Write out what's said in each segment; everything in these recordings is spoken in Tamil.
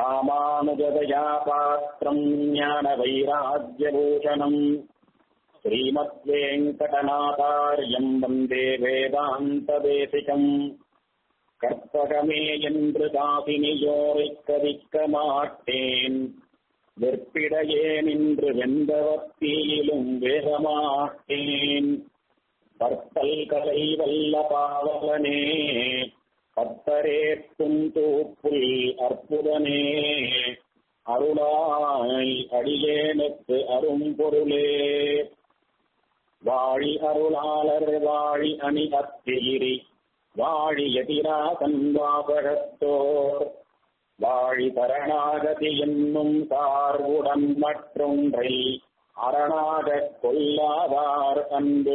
ராமானுஜதயா பாத்திரம் ஞான வைராஜ்யபூஷணம் ஸ்ரீமத்வேங்கடநாதாரியம் வந்தே வேதாந்ததேசிகம் கற்பகமே என்று தாசினியோரைக் கதிக்க மாட்டேன் வெற்பிடையே நின்று வெந்தவத்தீயிலும் வேகமாட்டேன் பற்பல் கலை வல்ல பாவலனே பத்தரேற்றும் தூப்புல் அற்புதனே அருளாய் அடியேனுக்கு அரும்பொருளே வாழி அருளாளர் வாழி அணி அத்திகிரி வாழி எதிராசன் வாசகத்தோர் வாழி தரணாகதி என்னும் சார்புடன் மற்றொன்றை அரணாகக் கொள்ளாதார் அன்பு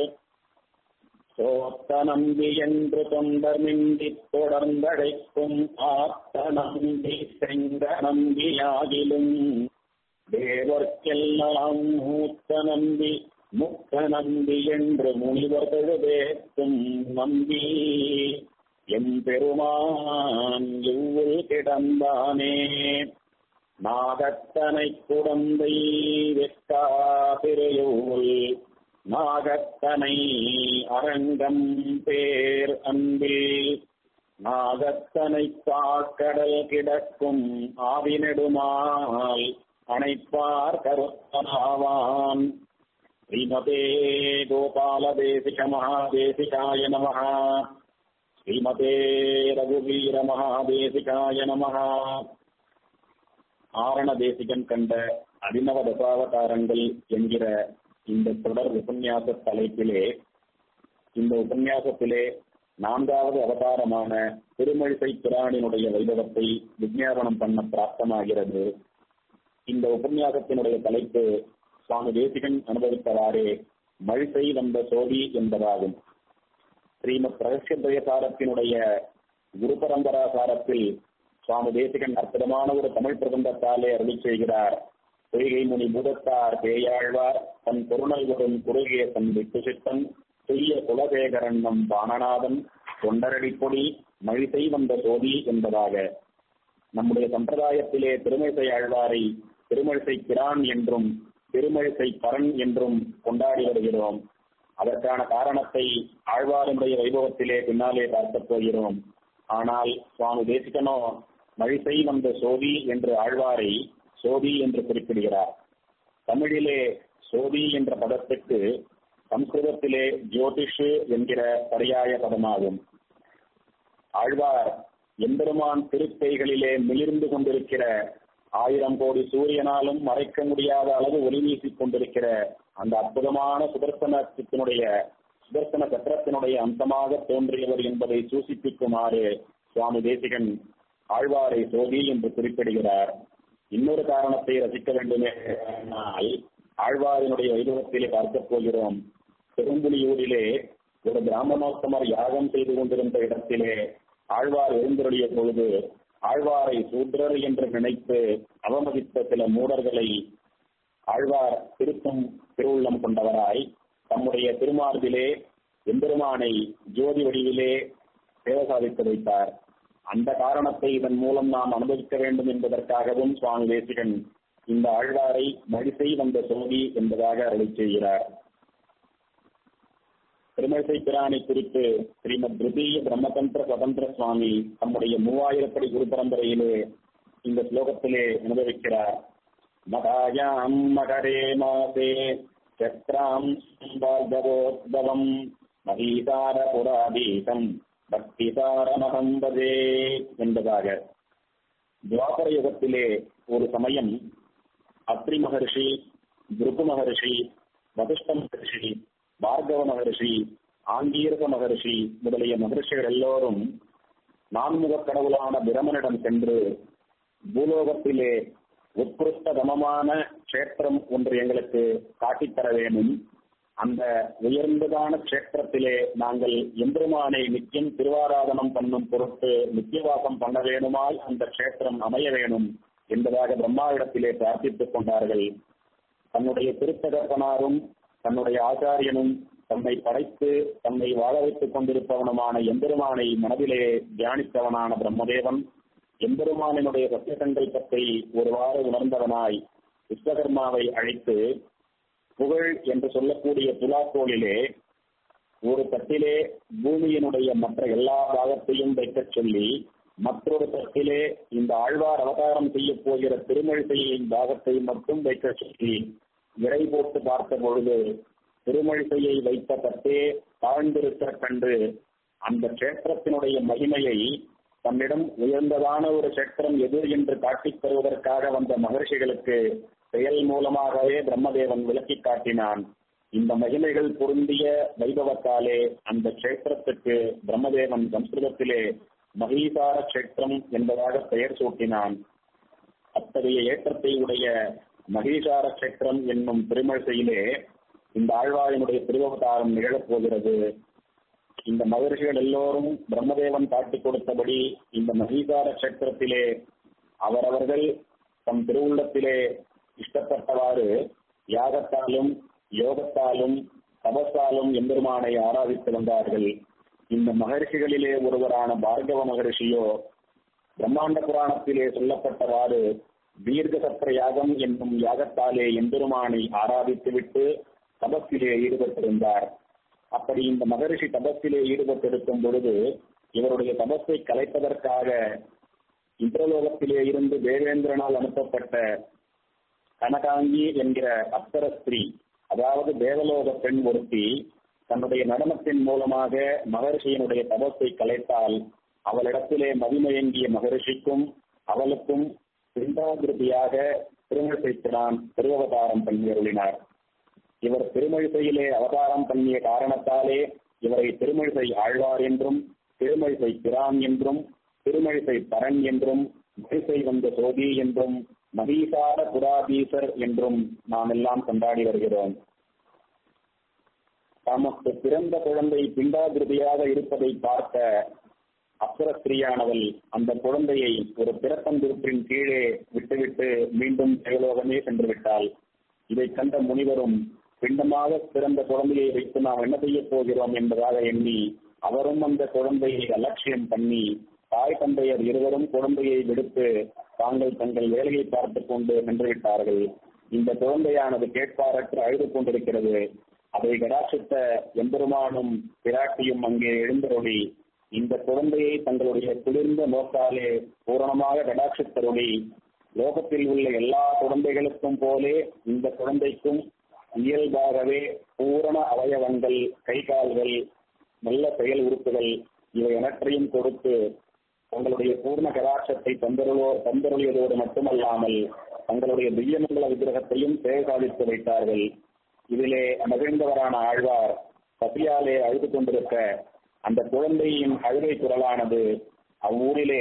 சோத்த நம்பி என்று தொண்டர் மிண்டித் தொடர்ந்தழைக்கும் ஆத்த நம்பி செங்க நம்பியாகிலும் தேவர்க்கெல்லாம் மூத்த நம்பி முக்க நம்பி என்று முனிவர் தொழுதேத்தும் நம்பி எம்பெருமான் எவ்வுள் கிடந்தானே நாகத்தனை குடந்தை வெட்டா பெரியோள் நாகத்தனை அரங்கம் பேர் அன்பில் நாகத்தனை காக்கடல் கிடக்கும் ஆவினெடுமால் அணைப்பார் கருத்தனாவான் ஸ்ரீமதே கோபாலதேசிக மகாதேசிகாய நம ஸ்ரீமதே ரகுவீர மகாதேசிகாய நம ஆரண தேசிகன் கண்ட அபிநவ தசாவதாரங்கள் என்கிற இந்த தொடர் உபன்யாச தலைப்பிலே இந்த உபன்யாசத்திலே நான்காவது அவதாரமான திருமழிசை பிராணினுடைய வைபவத்தை விஜயாபனம் பண்ண பிராப்தமாகிறது இந்த உபன்யாசத்தினுடைய தலைப்பு சுவாமி தேசிகன் அனுபவித்தவாறே மழிசை வந்த சோதி என்பதாகும் ஸ்ரீமத் ரகசியத்வயசாரத்தினுடைய குரு பரம்பரா சாரத்தில் சுவாமி தேசிகன் அற்புதமான ஒரு தமிழ் பிரபந்தத்தாலே அருளி செய்கிறார் பொய்கை முனி பூதத்தார் பேயாழ்வார் தன் பொருணல் வரும் குறுகிய தன் விட்டுசித்தன் துய்ய குலசேகரண்ணம் பானநாதன் தொண்டரடி பொடி மழிசை வந்த சோதி என்பதாக நம்முடைய சம்பிரதாயத்திலே திருமழிசை ஆழ்வாரை திருமழிசை பிரான் என்றும் திருமழிசை பரன் என்றும் கொண்டாடி வருகிறோம் அதற்கான காரணத்தை ஆழ்வாருடைய வைபவத்திலே பின்னாலே பார்க்கப் போகிறோம் ஆனால் சுவாமி தேசிகனோ மழிசை வந்த சோதி என்று ஆழ்வாரை சோதி என்று குறிப்பிடுகிறார் தமிழிலே சோதி என்ற பதத்துக்கு சம்ஸ்கிருதத்திலே ஜோதிஷு என்கிற பரியாய பதமாகும் ஆழ்வார் எம்பெருமான் திருக்கைகளிலே மிளிர்ந்து கொண்டிருக்கிற ஆயிரம் கோடி சூரியனாலும் மறைக்க முடியாத அளவு ஒளி வீசிக் கொண்டிருக்கிற அந்த அற்புதமான சுதர்சனத்தினுடைய சுதர்சன சக்கரத்தினுடைய அந்தமாக தோன்றியவர் என்பதை சூசிப்பிக்குமாறு சுவாமி தேசிகன் ஆழ்வாரை சோதி என்று குறிப்பிடுகிறார் இன்னொரு காரணத்தை ரசிக்க வேண்டுமே ஆழ்வாரினுடைய வைபவத்திலே பார்க்கப் போகிறோம் பெரும்புலியூரிலே ஒரு பிராமணோத்தமர் யாகம் செய்து கொண்டிருந்த இடத்திலே ஆழ்வார் எழுந்தருளிய பொழுது ஆழ்வாரை சூத்ரர் என்று நினைத்து அவமதித்த சில மூடர்களை ஆழ்வார் திருத்தும் திருவுள்ளம் கொண்டவராய் தம்முடைய திருமார்பிலே எம்பெருமானை ஜோதி வடிவிலே சேவை சாதித்து வைத்தார் அந்த காரணத்தை இதன் மூலம் நாம் அனுபவிக்க வேண்டும் என்பதற்காகவும் சுவாமி தேசிகன் இந்த ஆழ்வாரை மழிசை வந்த சோதி என்பதாக அருளை செய்கிறார் திருமழிசை பிராணி குறித்து ஸ்ரீமத் திருதீய பிரம்மதந்திர சுதந்திர சுவாமி தம்முடைய மூவாயிரப்படி குரு பரம்பரையிலே இந்த ஸ்லோகத்திலே அனுபவிக்கிறார் மகாயாம் மகரே மாசே சக்ராம் பார்கவோத்பவம் மகீசார புராதீசம் பக்திசாரமகம்பதே என்பதாக துவாபர யுகத்திலே ஒரு சமயம் அத்ரி மகர்ஷி துருக்கு மகர்ஷி வசிஷ்ட மகர்ஷி பார்கவ மகர்ஷி ஆங்கீரக மகர்ஷி முதலிய மகர்ஷிகள் எல்லோரும் நான்முக கடவுளான பிரமனிடம் சென்று பூலோகத்திலே உத்கிருஷ்டதமமான கஷேத்திரம் ஒன்று எங்களுக்கு காட்டித்தர வேணும் அந்த உயர்ந்ததான கஷேத்திரத்திலே நாங்கள் எம்பெருமானை நித்தியம் திருவாராதனம் பண்ணும் பொருட்டு நித்தியவாசம் பண்ண வேணுமால் அந்த கஷேத்திரம் அமைய வேணும் என்பதாக பிரம்மாவிடத்திலே பிரார்த்தித்துக் கொண்டார்கள் தன்னுடைய திருத்தகப்பனாரும் தன்னுடைய ஆச்சாரியனும் தன்னை படைத்து தன்னை வாழ வைத்துக் கொண்டிருப்பவனுமான எம்பெருமானை மனதிலே தியானித்தவனான பிரம்மதேவன் எம்பெருமானினுடைய சத்திய சங்கல்பத்தை ஒருவாறு உணர்ந்தவனாய் விஸ்வகர்மாவை அழைத்து புகழ் என்று சொல்லக்கூடிய துலாக்கோளிலே ஒரு தட்டிலே பூமியினுடைய மற்ற எல்லா பாகத்தையும் வைக்கச் சொல்லி மற்றொரு தட்டிலே இந்த ஆழ்வார் அவதாரம் செய்ய போகிற திருமழிசையின் பாகத்தை மட்டும் வைக்க சொல்லி விரை போட்டு பார்த்த பொழுது திருமழிசையை வைத்த தட்டே தாழ்ந்திருக்க கண்டு அந்த கஷேத்திரத்தினுடைய மகிமையை தன்னிடம் உயர்ந்ததான ஒரு கஷேத்திரம் எது என்று காட்டித் தருவதற்காக வந்த மகர்ஷிகளுக்கு செயல் மூலமாகவே பிரம்மதேவன் விளக்கி காட்டினான் இந்த மகிமைகள் பொருந்திய வைபவத்தாலே அந்த கஷேத்திரத்துக்கு பிரம்மதேவன் சம்ஸ்கிருதத்திலே மகீசார கஷேத்திரம் என்பதாக பெயர் சூட்டினான் அத்தகைய ஏற்றத்தை உடைய மகீசார கஷேத்திரம் என்னும் திருமழிசையிலே இந்த ஆழ்வாரினுடைய திருவவதாரம் நிகழப் போகிறது இந்த மகர்ஷிகள் எல்லோரும் பிரம்மதேவன் காட்டிக் கொடுத்தபடி இந்த மகீசார கஷேத்திரத்திலே அவரவர்கள் தம் திருவுள்ளத்திலே இஷ்டப்பட்டவாறு யாகத்தாலும் யோகத்தாலும் தபஸாலும் எம்பெருமானை ஆராதித்து வந்தார்கள் இந்த மகர்ஷிகளிலே ஒருவரான பார்கவ மகர்ஷியோ பிரம்மாண்ட புராணத்திலே சொல்லப்பட்டவாறு தீர்க்க சத்திர யாகம் என்னும் யாகத்தாலே எம்பெருமானை ஆராதித்துவிட்டு தபஸிலே ஈடுபட்டிருந்தார் அப்படி இந்த மகரிஷி தபஸிலே ஈடுபட்டிருக்கும் பொழுது இவருடைய தபஸை கலைப்பதற்காக இந்திரலோகத்திலே இருந்து தேவேந்திரனால் அனுப்பப்பட்ட கனகாங்கி என்கிற அப்சர ஸ்திரீ அதாவது தேவலோக பெண் ஒருத்தி தன்னுடைய நடனத்தின் மூலமாக மகரிஷியினுடைய தபத்தை கலைத்தால் அவளிடத்திலே மதிமயங்கிய மகரிஷிக்கும் அவளுக்கும் பிண்டாகிருதியாக திருமழிசைத்திரான் திருவவதாரம் பண்ணி அருளினார் இவர் திருமழிசையிலே அவதாரம் பண்ணிய காரணத்தாலே இவரை திருமழிசை ஆழ்வார் என்றும் திருமழிசை பிரான் என்றும் திருமழிசை பரன் என்றும் மகிசை வந்த சோதி என்றும் மகீசார புராதீசர் என்றும் நாம் எல்லாம் கொண்டாடி வருகிறோம் தமக்கு பிறந்த குழந்தை பிண்டாகிருதியாக இருப்பதை பார்த்த அப்சரஸ்திரியானவள் அந்த குழந்தையை ஒரு பிறப்பந்திருப்பின் கீழே விட்டுவிட்டு மீண்டும் தேவலோகமே சென்று விட்டாள் இதை கண்ட முனிவரும் பிண்டமாக பிறந்த குழந்தையை வைத்து நாம் என்ன செய்ய போகிறோம் என்பதாக எண்ணி அவரும் அந்த குழந்தையை அலட்சியம் பண்ணி தாய் தந்தையர் இருவரும் குழந்தையை விடுத்து தாங்கள் தங்கள் வேலையை பார்த்துக் கொண்டு சென்று விட்டார்கள் இந்த குழந்தையானது கேட்பாரற்று அழுது கொண்டிருக்கிறது அதை கடாட்சித்த எம்பெருமானும் பிராட்டியும் அங்கே எழுந்தருளி இந்த குழந்தையை தங்களுடைய குளிர்ந்த நோக்காலே பூரணமாக கடாட்சித்தருளி லோகத்தில் உள்ள எல்லா குழந்தைகளுக்கும் போலே இந்த குழந்தைக்கும் இயல்பாகவே பூரண அவயவங்கள் கை கால்கள் நல்ல செயல் உறுப்புகள் இவை அனைத்தையும் கொடுத்து தங்களுடைய பூர்ண கடாட்சத்தை தந்தருளோ தந்தருளியதோடு மட்டுமல்லாமல் தங்களுடைய திவ்யமங்கல விக்கிரகத்தையும் சேவை வைத்தார்கள் இதிலே மகிழ்ந்தவரான ஆழ்வார் பசியாலே அழுது கொண்டிருக்க அந்த குழந்தையின் அழுகை குரலானது அவ்வூரிலே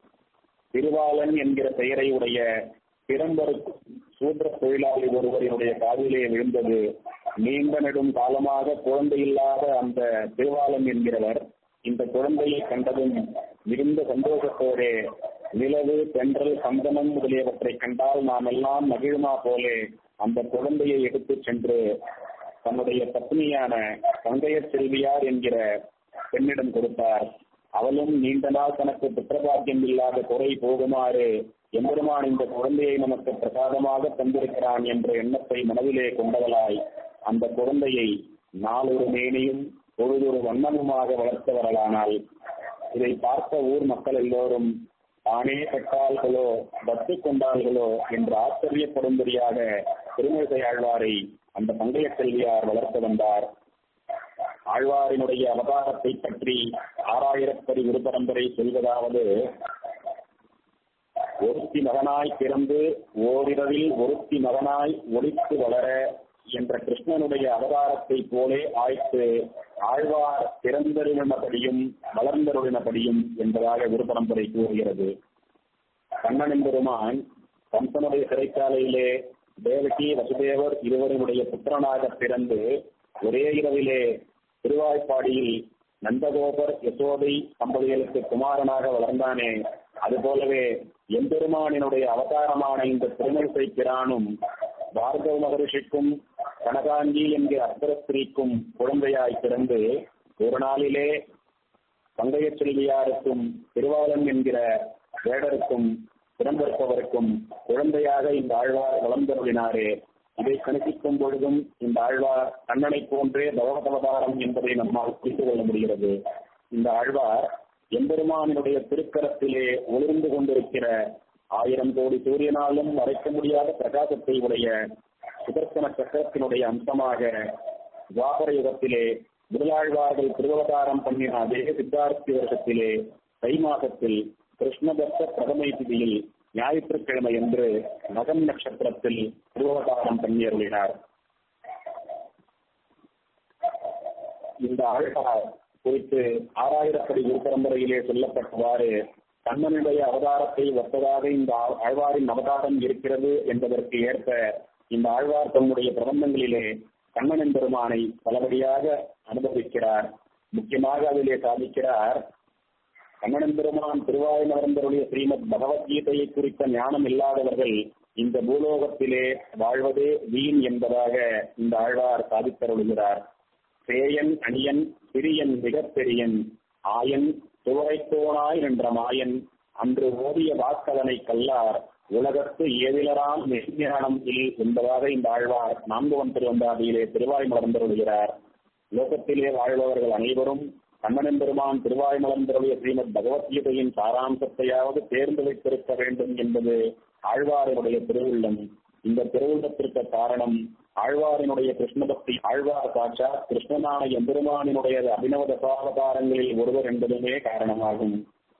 திருவாளன் என்கிற பெயரை உடைய பிறந்தருக்கும் சூத்திர தொழிலாளி ஒருவரினுடைய காதிலே விழுந்தது நீண்ட நெடும் காலமாக குழந்தை இல்லாத அந்த திருவாளன் என்கிறவர் இந்த குழந்தையை கண்டதும் மிகுந்த சந்தோஷத்தோடே நிலவு தென்றல் சந்தனம் முதலியவற்றை கண்டால் நாம் எல்லாம் மகிழுமா போலே அந்த குழந்தையை எடுத்துச் சென்று தன்னுடைய பத்னியான பங்கைய செல்வியார் என்கிற பெண்ணிடம் கொடுத்தார் அவளும் நீண்ட நாள் தனக்கு புத்திரபாக்கியம் இல்லாத குறை போகுமாறு எம்பெருமான் இந்த குழந்தையை நமக்கு பிரசாதமாக தந்திருக்கிறான் என்ற எண்ணத்தை மனதிலே கொண்டவளாய் அந்த குழந்தையை நாளொரு மேனியும் பொழுதொரு வண்ணமுமாக வளர்த்து வரலானால் இதை பார்த்த ஊர் மக்கள் எல்லோரும் தானே பெற்றார்களோ பத்து கொண்டார்களோ என்று ஆச்சரியப்படும்படியாக திருமழிசை ஆழ்வாரை அந்த பங்கைய செல்வியார் வளர்த்து வந்தார் ஆழ்வாரினுடைய அவதாரத்தை பற்றி ஆறாயிரப்படி விருப்பரம்பரை சொல்வதாவது ஒருத்தி மகனாய் பிறந்து ஓரிரவில் ஒருத்தி மகனாய் ஒளித்து வளர என்ற கிருஷ்ணனுடைய அவதாரத்தை போலே ஆய்த்து ஆழ்வார் பிறந்தருளினபடியும் வளர்ந்தருளினபடியும் என்பதாக விருப்பரம்பரை கூறுகிறது கண்ணனின் பெருமான் கம்சனுடைய சிறைச்சாலையிலே தேவகி வசுதேவர் இருவருடைய புத்திரனாக பிறந்து ஒரே இரவிலே திருவாய்ப்பாடியில் நந்தகோபர் யசோதை தம்பதிகளுக்கு குமாரனாக வளர்ந்தானே அதுபோலவே எம்பெருமானினுடைய அவதாரமான இந்த திருமணிசை பிரானும் பார்கவ மகரிஷிக்கும் கனகாங்கி என்கிற அர்த்தரஸ்திரிக்கும் குழந்தையாய் பிறந்து ஒரு நாளிலே பங்கைய செல்வியாருக்கும் திருவாளன் என்கிற வேடருக்கும் பிறந்திருப்பவருக்கும் குழந்தையாக இந்த ஆழ்வார் வளர்ந்தருளினாரே இதை கணக்கிக்கும் பொழுதும் இந்த ஆழ்வார் கண்ணனை போன்றே பகவதவதாரம் என்பதை நம்மால் புரிந்து கொள்ள முடிகிறது இந்த ஆழ்வார் எம்பெருமானினுடைய திருக்கரத்திலே ஒளிர்ந்து கொண்டிருக்கிற ஆயிரம் கோடி சூரியனாலும் மறைக்க முடியாத பிரகாசத்தை உடைய சுதர்சன சக்கரத்தினுடைய அம்சமாக துவாபர யுகத்திலே முதலாழ்வார்கள் திருவவதாரம் பண்ணின அதே சித்தார்த்தி வருஷத்திலே தை மாசத்தில் கிருஷ்ணதத்த பிரதமை திதியில் ஞாயிற்றுக்கிழமை என்று மகன் நட்சத்திரத்தில் திருவவதாரம் பண்ணியருளினார் இந்த ஆழ்வார் குறித்து ஆறாயிரப்படி குருபரம்பரையிலே சொல்லப்பட்டவாறு கண்ணனுடைய அவதாரத்தை ஒத்ததாக இந்த ஆழ்வாரின் அவதாரம் இருக்கிறது என்பதற்கு ஏற்ப இந்த ஆழ்வார் தன்னுடைய பிரபந்தங்களிலே கண்ணனின் பெருமானை பலபடியாக அனுபவிக்கிறார் முக்கியமாக அதிலே சாதிக்கிறார் கண்ணனின் பெருமான் திருவாயுமரந்தருடைய ஸ்ரீமத் பகவத்கீதையை குறித்த ஞானம் இல்லாதவர்கள் இந்த பூலோகத்திலே வாழ்வதே வீண் என்பதாக இந்த ஆழ்வார் சாதித்தருளுகிறார் சேயன் அணியன் சிறியன் மிகப்பெரியன் ஆயன் துவரைத்தோனாய் என்ற மாயன் அன்று ஓதிய வாக்கதனை கல்லார் உலகத்து ஏதிலரான் மெய்ஞானம் இல் என்பதாக இந்த ஆழ்வார் நான்குவன் திருவந்தாதியிலே திருவாய் மலர்ந்தருளுகிறார் லோகத்திலே வாழ்பவர்கள் அனைவரும் கண்ணனின் பெருமான் திருவாய் மலர்ந்தருளிய ஸ்ரீமத் பகவத்கீதையின் சாராம்சத்தையாவது தேர்ந்து வைத்திருக்க வேண்டும் என்பது ஆழ்வாரினுடைய திருவுள்ளம் இந்த திருவுள்ளத்திற்கு காரணம் ஆழ்வாரினுடைய கிருஷ்ண பக்தி ஆழ்வார் சாட்சா கிருஷ்ணனான எம்பெருமானினுடைய அபினவ தசாவதாரங்களில் ஒருவர் என்பதுமே காரணமாகும்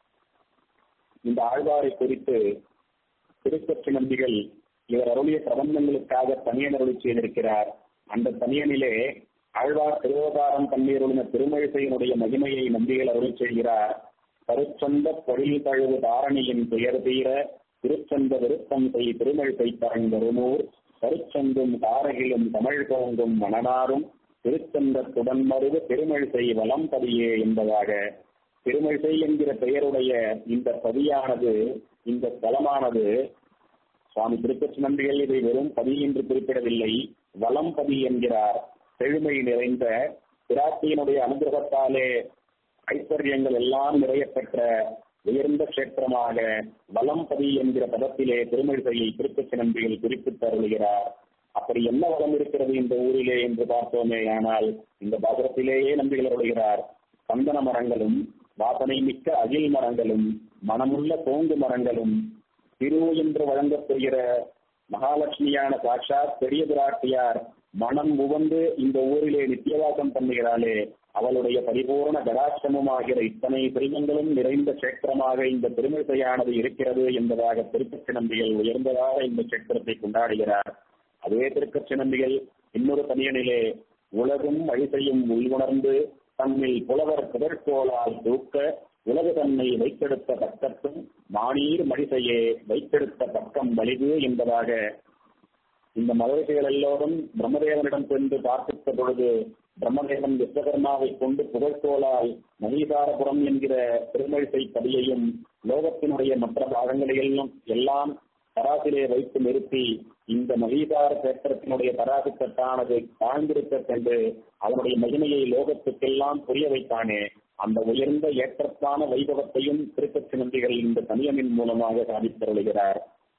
இந்த ஆழ்வாரை குறித்து திருப்பற்று நம்பிகள் இவர் அருளிய பிரபந்தங்களுக்காக தனியன் அருளி செய்திருக்கிறார் அந்த தனியனிலே ஆழ்வார் திருவதாரம் தண்ணீருளின திருமழிசையினுடைய மகிமையை நம்பிகள் அருளி செய்கிறார் கருச்சொந்த பொழில் தழுவு தாரணியின் துயர் தீர திருச்சந்த விருத்தம் செய் திருமழிசை பரங்கருமூர் கருச்சந்தும் தாரகிலும் தமிழ் தோங்கும் மணனாரும் திருச்சந்தத்துடன் மருது திருமழிசை வலம் பதியே என்பதாக திருமழிசை என்கிற பெயருடைய இந்த பதியானது இந்த ஸ்தலமானது சுவாமி திருப்பச்சி நம்பிகள் இதை வெறும் பதி என்று குறிப்பிடவில்லை வலம் பதி என்கிறார் செழுமை நிறைந்த பிராட்டியினுடைய அனுகிரகத்தாலே ஐஸ்வர்யங்கள் எல்லாம் நிறைய பெற்ற உயர்ந்த கஷேத்திரமாக வலம்பதி என்கிற பதத்திலே திருமழிசையை திருப்பச்சி நம்பிகள் குறிப்பிட்டு அருளுகிறார் அப்படி என்ன வளம் இருக்கிறது இந்த ஊரிலே என்று பார்த்தோமே ஆனால் இந்த பாகரத்திலேயே நம்பிகள் அருளுகிறார் சந்தன மரங்களும் வாசனை மிக்க அகில் மரங்களும் மனமுள்ள தோங்கு மரங்களும் திரு என்று வழங்கப்படுகிற மகாலட்சுமியான சாட்சாத் பெரிய பிராட்டியார் மனம் உவந்து இந்த ஊரிலே நித்தியவாசம் பண்ணுகிறாளே அவளுடைய பரிபூர்ண கடாட்சமுமாகிற இத்தனை பிரிமங்களும் நிறைந்த கஷேத்திரமாக இந்த திருமிசையானது இருக்கிறது என்பதாக திருப்பச்சி நம்பிகள் உயர்ந்ததாக இந்த கஷேத்திரத்தை கொண்டாடுகிறார் அதே திருக்கச்சி நம்பிகள் இன்னொரு தனியனிலே உலகும் வழிசையும் உள்வுணர்ந்து தம்மில் புலவர் புதற்கோளால் தூக்க உலக தன்னை வைத்தெடுத்த பக்கத்தும் மானீர் மடிசையே வைத்தெடுத்த பக்கம் வலிது என்பதாக இந்த மகரிஷிகள் எல்லோரும் பிரம்மதேவனிடம் சென்று பார்த்தித்த பொழுது பிரம்மதேவன் விஸ்வகர்மாவை கொண்டு புகழ்கோளால் மகிதாரபுரம் என்கிற திருமழிசை பதியையும் லோகத்தினுடைய மற்ற பாகங்களையும் எல்லாம் தராசிலே வைத்து நிறுத்தி இந்த மகிதார சேத்திரத்தினுடைய தராசு தட்டானது தாழ்ந்திருக்க கண்டு அதனுடைய மகிமையை லோகத்துக்கெல்லாம் புரிய வைத்தானே அந்த உயர்ந்த ஏற்றத்தான வைபவத்தையும் திருப்பச்சி நந்திகள் இந்த தனியமின் மூலமாக சாதித்தருளுகிறார்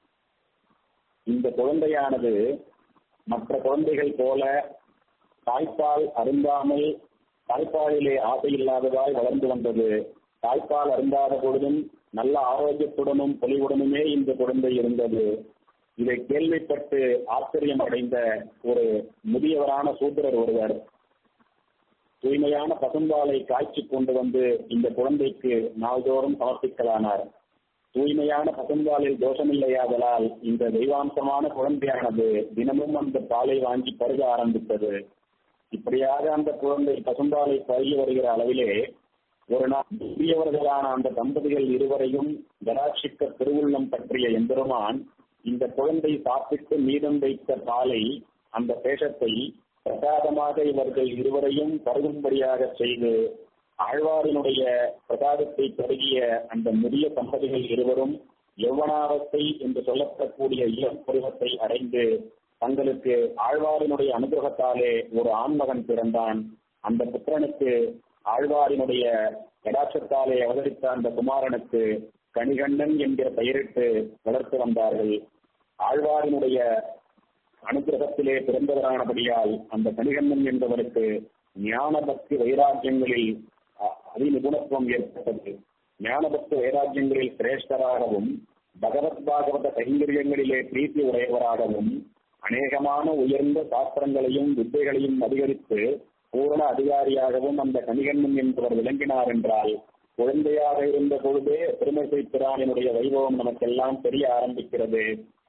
இந்த குழந்தையானது மற்ற குழந்தைகள் போல தாய்ப்பால் அருந்தாமல் தாய்ப்பாலிலே ஆசை இல்லாததாய் வளர்ந்து வந்தது தாய்ப்பால் அருந்தாத பொழுதும் நல்ல ஆரோக்கியத்துடனும் பொலிவுடனுமே இந்த குழந்தை இருந்தது இதை கேள்விப்பட்டு ஆச்சரியம் அடைந்த ஒரு முதியவரான சூத்திரர் ஒருவர் தூய்மையான பசும்பாலை காய்ச்சி கொண்டு வந்து இந்த குழந்தைக்கு நாள்தோறும் சமர்ப்பிக்கலானார் தூய்மையான பசும்பாலில் தோஷமில்லையாதலால் இந்த தெய்வாம்சமான குழந்தையானது தினமும் அந்த பாலை வாங்கி பருக ஆரம்பித்தது இப்படியாக அந்த குழந்தை பசும்பாலை பருகி வருகிற அளவிலே ஒரு நாள் புதியவர்களான அந்த தம்பதிகள் இருவரையும் கடாட்சிக்க திருவுள்ளம் பற்றிய எம்பெருமான் இந்த குழந்தை சாப்பிட்டு மீதம் வைத்த பாலை அந்த பேஷத்தை பிரசாதமாக இவர்கள் இருவரையும் பருகும்படியாக செய்து ஆழ்வாரினுடைய பிரசாதத்தை பருகிய அந்த முதிய தம்பதிகள் இருவரும் யௌவனாவத்தை என்று சொல்லப்படக்கூடிய இளம் பருவத்தை அடைந்து தங்களுக்கு ஆழ்வாரினுடைய அனுகிரகத்தாலே ஒரு ஆண்மகன் பிறந்தான் அந்த புத்திரனுக்கு ஆழ்வாரினுடைய கடாட்சத்தாலே அவதரித்த அந்த குமாரனுக்கு கணிகண்டன் என்கிற பெயரிட்டு வளர்த்து வந்தார்கள் ஆழ்வாரினுடைய அனுகிரகத்திலே பிறந்தவரானபடியால் அந்த கணிகண்ணன் என்பவருக்கு ஞான பக்தி வைராக்கியங்களில் அதிநிபுணத்துவம் ஏற்பட்டது ஞான பக்தி வைராக்கியங்களில் சிரேஷ்டராகவும் பகவத் பாகவத கைங்கரியங்களிலே பிரீத்தி உடையவராகவும் அநேகமான உயர்ந்த சாஸ்திரங்களையும் வித்தைகளையும் அதிகரித்து பூரண அதிகாரியாகவும் அந்த கணிகண்ணன் என்பவர் விளங்கினார் என்றால் குழந்தையாக இருந்த பொழுதே திருமசை பிரானினுடைய வைபவம் நமக்கெல்லாம் தெரிய ஆரம்பிக்கிறது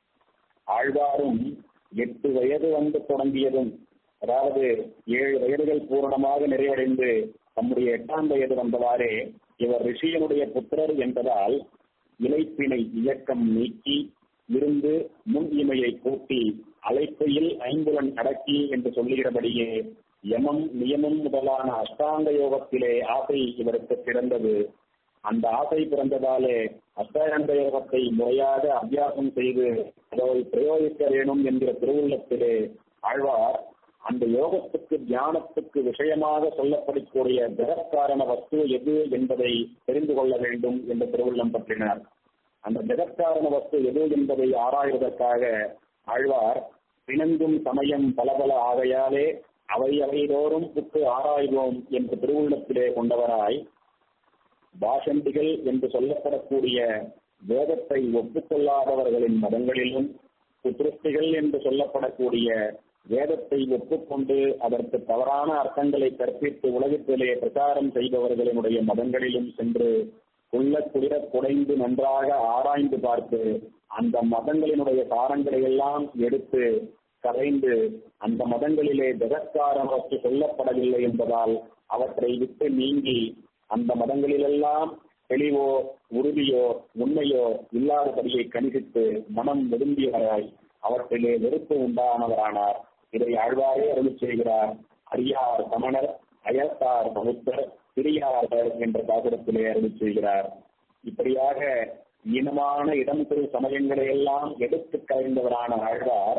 ஆழ்வாரும் எட்டு வயது வந்து தொடங்கியதும் அதாவது ஏழு வயதுகள் பூரணமாக நிறைவடைந்து தம்முடைய எட்டாம் வயது வந்தவாறே இவர் ரிஷியனுடைய புத்திரர் என்பதால் இலைப்பினை இயக்கம் நீக்கி இருந்து முன் இமையை கூட்டி அலைப்பையில் ஐம்புலன் அடக்கி என்று சொல்லுகிறபடியே யமம் நியமம் முதலான அஷ்டாங்க யோகத்திலே ஆசை இவருக்கு பிறந்தது அந்த ஆசை பிறந்ததாலே அஷ்டாங்க யோகத்தை முறையாக அபியாசம் செய்து அதை பிரயோகிக்க வேணும் என்கிற திருவுள்ளத்திலே ஆழ்வார் அந்த யோகத்துக்கு தியானத்துக்கு விஷயமாக சொல்லப்படக்கூடிய ஜெகத்காரண வஸ்து எது என்பதை தெரிந்து கொள்ள வேண்டும் என்று திருவுள்ளம் பற்றினார் அந்த ஜெகத்காரண வஸ்து எது என்பதை ஆராய்வதற்காக ஆழ்வார் பிணங்கும் சமயம் பல பல ஆகையாலே அவை அவைதோறும் புக்கு ஆராய்வோம் என்று திருவுள்ளத்திலே கொண்டவராய் பாஷண்டிகள் என்று சொல்லப்படக்கூடிய வேதத்தை ஒப்புக்கொள்ளாதவர்களின் மதங்களிலும் சுத்திருஷ்டிகள் என்று சொல்லப்படக்கூடிய வேதத்தை ஒப்புக்கொண்டு அதற்கு தவறான அர்த்தங்களை கற்பித்து உலகத்திலே பிரச்சாரம் செய்பவர்களினுடைய மதங்களிலும் சென்று உள்ள குளிர குடைந்து நன்றாக ஆராய்ந்து பார்த்து அந்த மதங்களினுடைய சாரங்களை எல்லாம் எடுத்து கரைந்து அந்த மதங்களிலே ஜெகத்காரம் வச்சு சொல்லப்படவில்லை என்பதால் அவற்றை விட்டு நீங்கி அந்த மதங்களிலெல்லாம் தெளிவோ உறுதியோ உண்மையோ இல்லாதபடியை கணிசித்து மனம் விரும்பியவராய் அவற்றிலே வெறுப்பு உண்டானவரானார் இதை ஆழ்வாரே அருள் செய்கிறார் அரியார் சமணர் அயத்தார் பகுத்தர் சிறியார் என்ற பாசுரத்திலே அருள் செய்கிறார் இப்படியாக இனமான இடம் திரு சமயங்களை எல்லாம் எடுத்து கலைந்தவரான ஆழ்வார்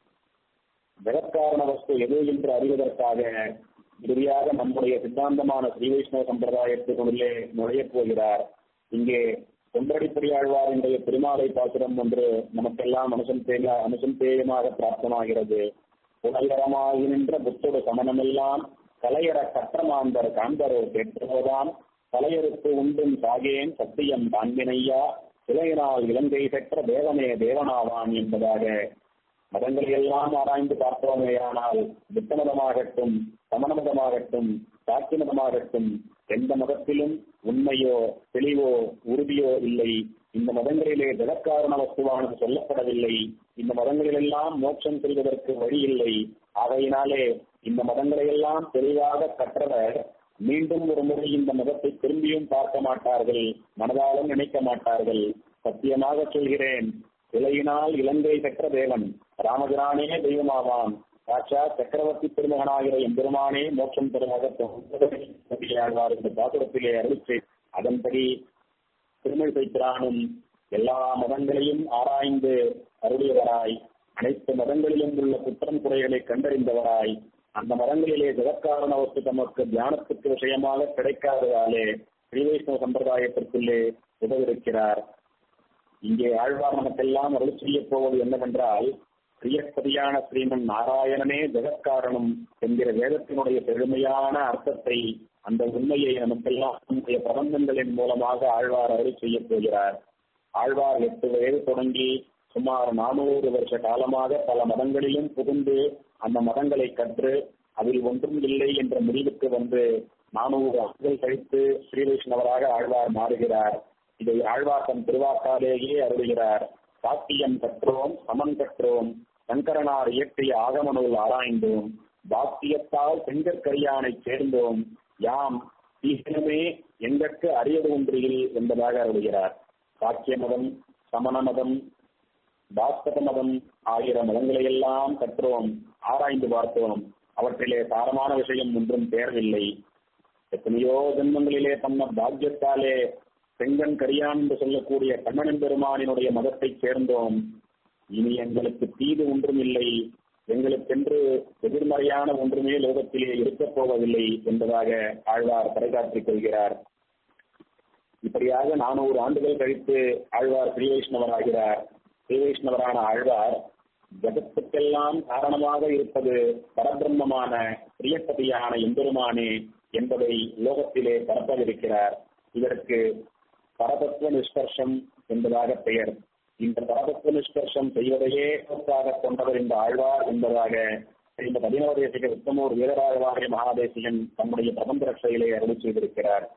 ஜெகத்காரண வஸ்து எது என்று அறிவதற்காக இறுதியாக நம்முடைய சித்தாந்தமான ஸ்ரீ வைஷ்ணவ சம்பிரதாயத்துக்குள்ளே நுழையப் போகிறார் இங்கே தொண்டடிப்படி ஆழ்வாரினுடைய திருமாலை பாசுரம் ஒன்று நமக்கெல்லாம் அனுசந்தேய அனுசந்தேயமாக பிராப்தமாகிறது புகழரமாகி நின்ற புத்தோடு சமணமெல்லாம் கலையற கற்றமாந்தர் காண்பரோ கேட்போதாம் கலையருக்கு உண்டும் சாகேன் சத்தியம் தான்வினையா இளையனால் இலங்கை பெற்ற தேவனே தேவனாவான் என்பதாக மதங்களை எல்லாம் ஆராய்ந்து பார்த்தோமேயானால் புத்த மதமாகட்டும் சமண மதமாகட்டும் சாட்சி மதமாகட்டும் எந்த மதத்திலும் உண்மையோ தெளிவோ உறுதியோ இல்லை இந்த மதங்களிலே ஜெகத்காரண வஸ்துவானது சொல்லப்படவில்லை இந்த மதங்களிலெல்லாம் மோட்சம் செய்வதற்கு வழி இல்லை ஆகையினாலே இந்த மதங்களை எல்லாம் தெளிவாக கற்றவர் மீண்டும் ஒரு முறை இந்த மதத்தை திரும்பியும் பார்க்க மாட்டார்கள் மனதாலும் நினைக்க மாட்டார்கள் சத்தியமாக சொல்கிறேன் இலையினால் இலங்கை பெற்ற தேவன் ராமபிரானே தெய்வமாவான் சாட்சா சக்கரவர்த்தி திருமகனாகிற எம்பெருமானே மோட்சம் பெறுமாக ஆழ்வார் இந்த பாசுரத்திலே அருளிச்சு அதன்படி திருமழிசை பிரானும் எல்லா மதங்களையும் ஆராய்ந்து அருளியவராய் அனைத்து மதங்களிலும் உள்ள குற்றம் குறைகளை கண்டறிந்தவராய் அந்த மதங்களிலே ஜெகத்காரண வஸ்து தமக்கு தியானத்துக்கு விஷயமாக கிடைக்காததாலே ஸ்ரீ வைஷ்ணவ சம்பிரதாயத்திற்குள்ளே உதவிருக்கிறார் இங்கே ஆழ்வார் நமக்கெல்லாம் அருள் செய்ய போவது என்னவென்றால் பிரியப்பதியான ஸ்ரீமன் நாராயணனே ஜெகத்காரணம் என்கிற வேதத்தினுடைய பெருமையான அர்த்தத்தை அந்த உண்மையை நமக்கெல்லாம் நம்முடைய பிரபந்தங்களின் மூலமாக ஆழ்வார் அருள் செய்ய போகிறார் ஆழ்வார் எட்டு வயது தொடங்கி சுமார் நானூறு வருஷ காலமாக பல மதங்களிலும் புகுந்து அந்த மதங்களை கற்று அதில் ஒன்றும் இல்லை என்ற முடிவுக்கு வந்து நானூறு ஆண்டுகள் கழித்து ஸ்ரீ வைஷ்ணவராக ஆழ்வார் மாறுகிறார் இதை ஆழ்வார் தன் திருவாக்காலேயே அருளுகிறார் சாத்தியம் கற்றோம் சமன் கற்றோம் சங்கரனார் இயற்றிய ஆகம நூல் ஆராய்ந்தோம் பாக்கியத்தால் செங்கற்கரியானை சேர்ந்தோம் யாம் ஈசனமே எங்கட்கு அரியது ஒன்றில் என்பதாக அருளுகிறார் சாக்கிய மதம் சமண மதம் பாஸ்கத மதம் ஆகிய மதங்களையெல்லாம் கற்றோம் ஆராய்ந்து பார்த்தோம் அவற்றிலே சாரமான விஷயம் ஒன்றும் தேரவில்லை எத்தனையோ ஜென்மங்களிலே தன்ன பாக்கியத்தாலே செங்கன் கரியான் என்று சொல்லக்கூடிய கண்ணனின் பெருமானினுடைய மதத்தை சேர்ந்தோம் இனி எங்களுக்கு தீது ஒன்றும் இல்லை எங்களுக்கென்று எதிர்மறையான ஒன்றுமே லோகத்திலே இருக்கப் போவதில்லை என்பதாக ஆழ்வார் பறைகாற்றிக் கொள்கிறார் இப்படியாக நானூறு ஆண்டுகள் கழித்து ஆழ்வார் ஸ்ரீ வைஷ்ணவர் ஆகிறார் ஸ்ரீ வைஷ்ணவரான ஆழ்வார் ஜகத்துக்கெல்லாம் காரணமாக இருப்பது பரபிரம்மமான பிரியப்பதியான எம்பெருமானே என்பதை லோகத்திலே பரப்பவிருக்கிறார் இதற்கு பரதத்துவ நிஷ்கர்ஷம் என்பதாக பெயர் இந்த பரதத்துவ நிஷ்கர்ஷம் செய்வதையே நோக்காக கொண்டவர் இந்த ஆழ்வார் என்பதாக இந்த பதினோதேசிக உத்தமூர் வீரராகவாரிய மகாதேசிகன் தம்முடைய பிரபந்த ரட்சையிலே அருள் செய்திருக்கிறார்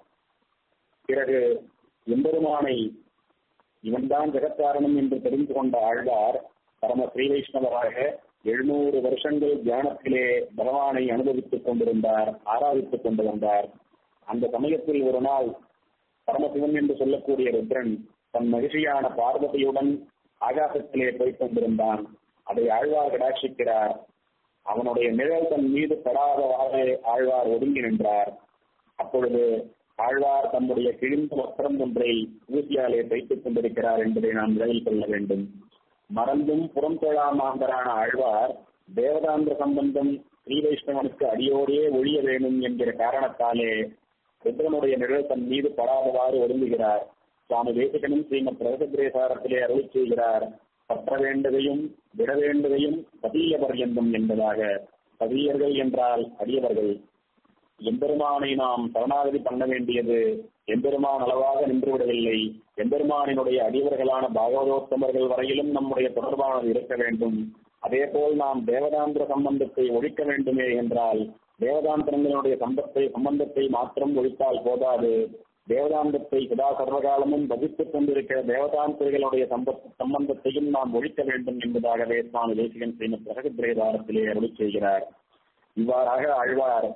பிறகு எம்பெருமானை இவன்தான் ஜெகத்காரணம் என்று தெரிந்து கொண்ட ஆழ்வார் பரம ஸ்ரீ வைஷ்ணவராக எழுநூறு வருஷங்கள் தியானத்திலே பகவானை அனுபவித்துக் கொண்டிருந்தார் ஆராதித்துக் கொண்டு வந்தார் அந்த சமயத்தில் ஒரு நாள் பரமசிவன் என்று சொல்லக்கூடிய ருத்ரன் தன் மகிழ்ச்சியான பார்வதியுடன் ஆகாசத்திலே போய்க் கொண்டிருந்தான் அதை ஆழ்வார் கடாட்சிக்கிறார் அவனுடைய நிழல் தன் மீது படாதவாறு ஆழ்வார் ஒதுங்கி நின்றார் அப்பொழுது ஆழ்வார் தம்முடைய கிழிந்த வஸ்திரம் ஒன்றை ஊசியாலே தைத்துக் கொண்டிருக்கிறார் என்பதை நாம் நினைவில் கொள்ள வேண்டும் மறந்தும் புறம் தொழாமாந்தரான ஆழ்வார் தேவதாந்திர சம்பந்தம் ஸ்ரீ வைஷ்ணவனுக்கு அடியோடே ஒழிய வேணும் என்கிற காரணத்தாலே ருத்ரனுடைய நிழல் தன் மீது படாதவாறு ஒதுங்குகிறார் சுவாமி தேசிகனும் ஸ்ரீமத் பிரகசகிரேசாரத்திலே அருள் செய்கிறார் பற்ற வேண்டதையும் விட வேண்டதையும் பதிய பர்யந்தம் என்பதாக பதியர்கள் என்றால் அடியவர்கள் எம்பெருமானை நாம் சரணாகதி பண்ண வேண்டியது எம்பெருமான் அளவாக நின்று விடவில்லை எம்பெருமானினுடைய அடியவர்களான பாகவதோத்தமர்கள் வரையிலும் நம்முடைய தொடர்பானது இருக்க வேண்டும் அதே போல் நாம் தேவதாந்திர சம்பந்தத்தை ஒழிக்க வேண்டுமே என்றால் தேவதாந்திரங்களுடைய சம்பத்தை சம்பந்தத்தை மாத்திரம் ஒழித்தால் போதாது தேவதாந்தத்தை சதா சர்வகாலமும் வகித்துக் கொண்டிருக்கிற தேவதாந்திரிகளுடைய சம்பந்தத்தையும் நாம் ஒழிக்க வேண்டும் என்பதாகவே சுவாமி தேசிகன் ஸ்ரீமத் பிரகதிரேதாரத்திலே அருளி செய்கிறார் இவ்வாறாக ஆழ்வார்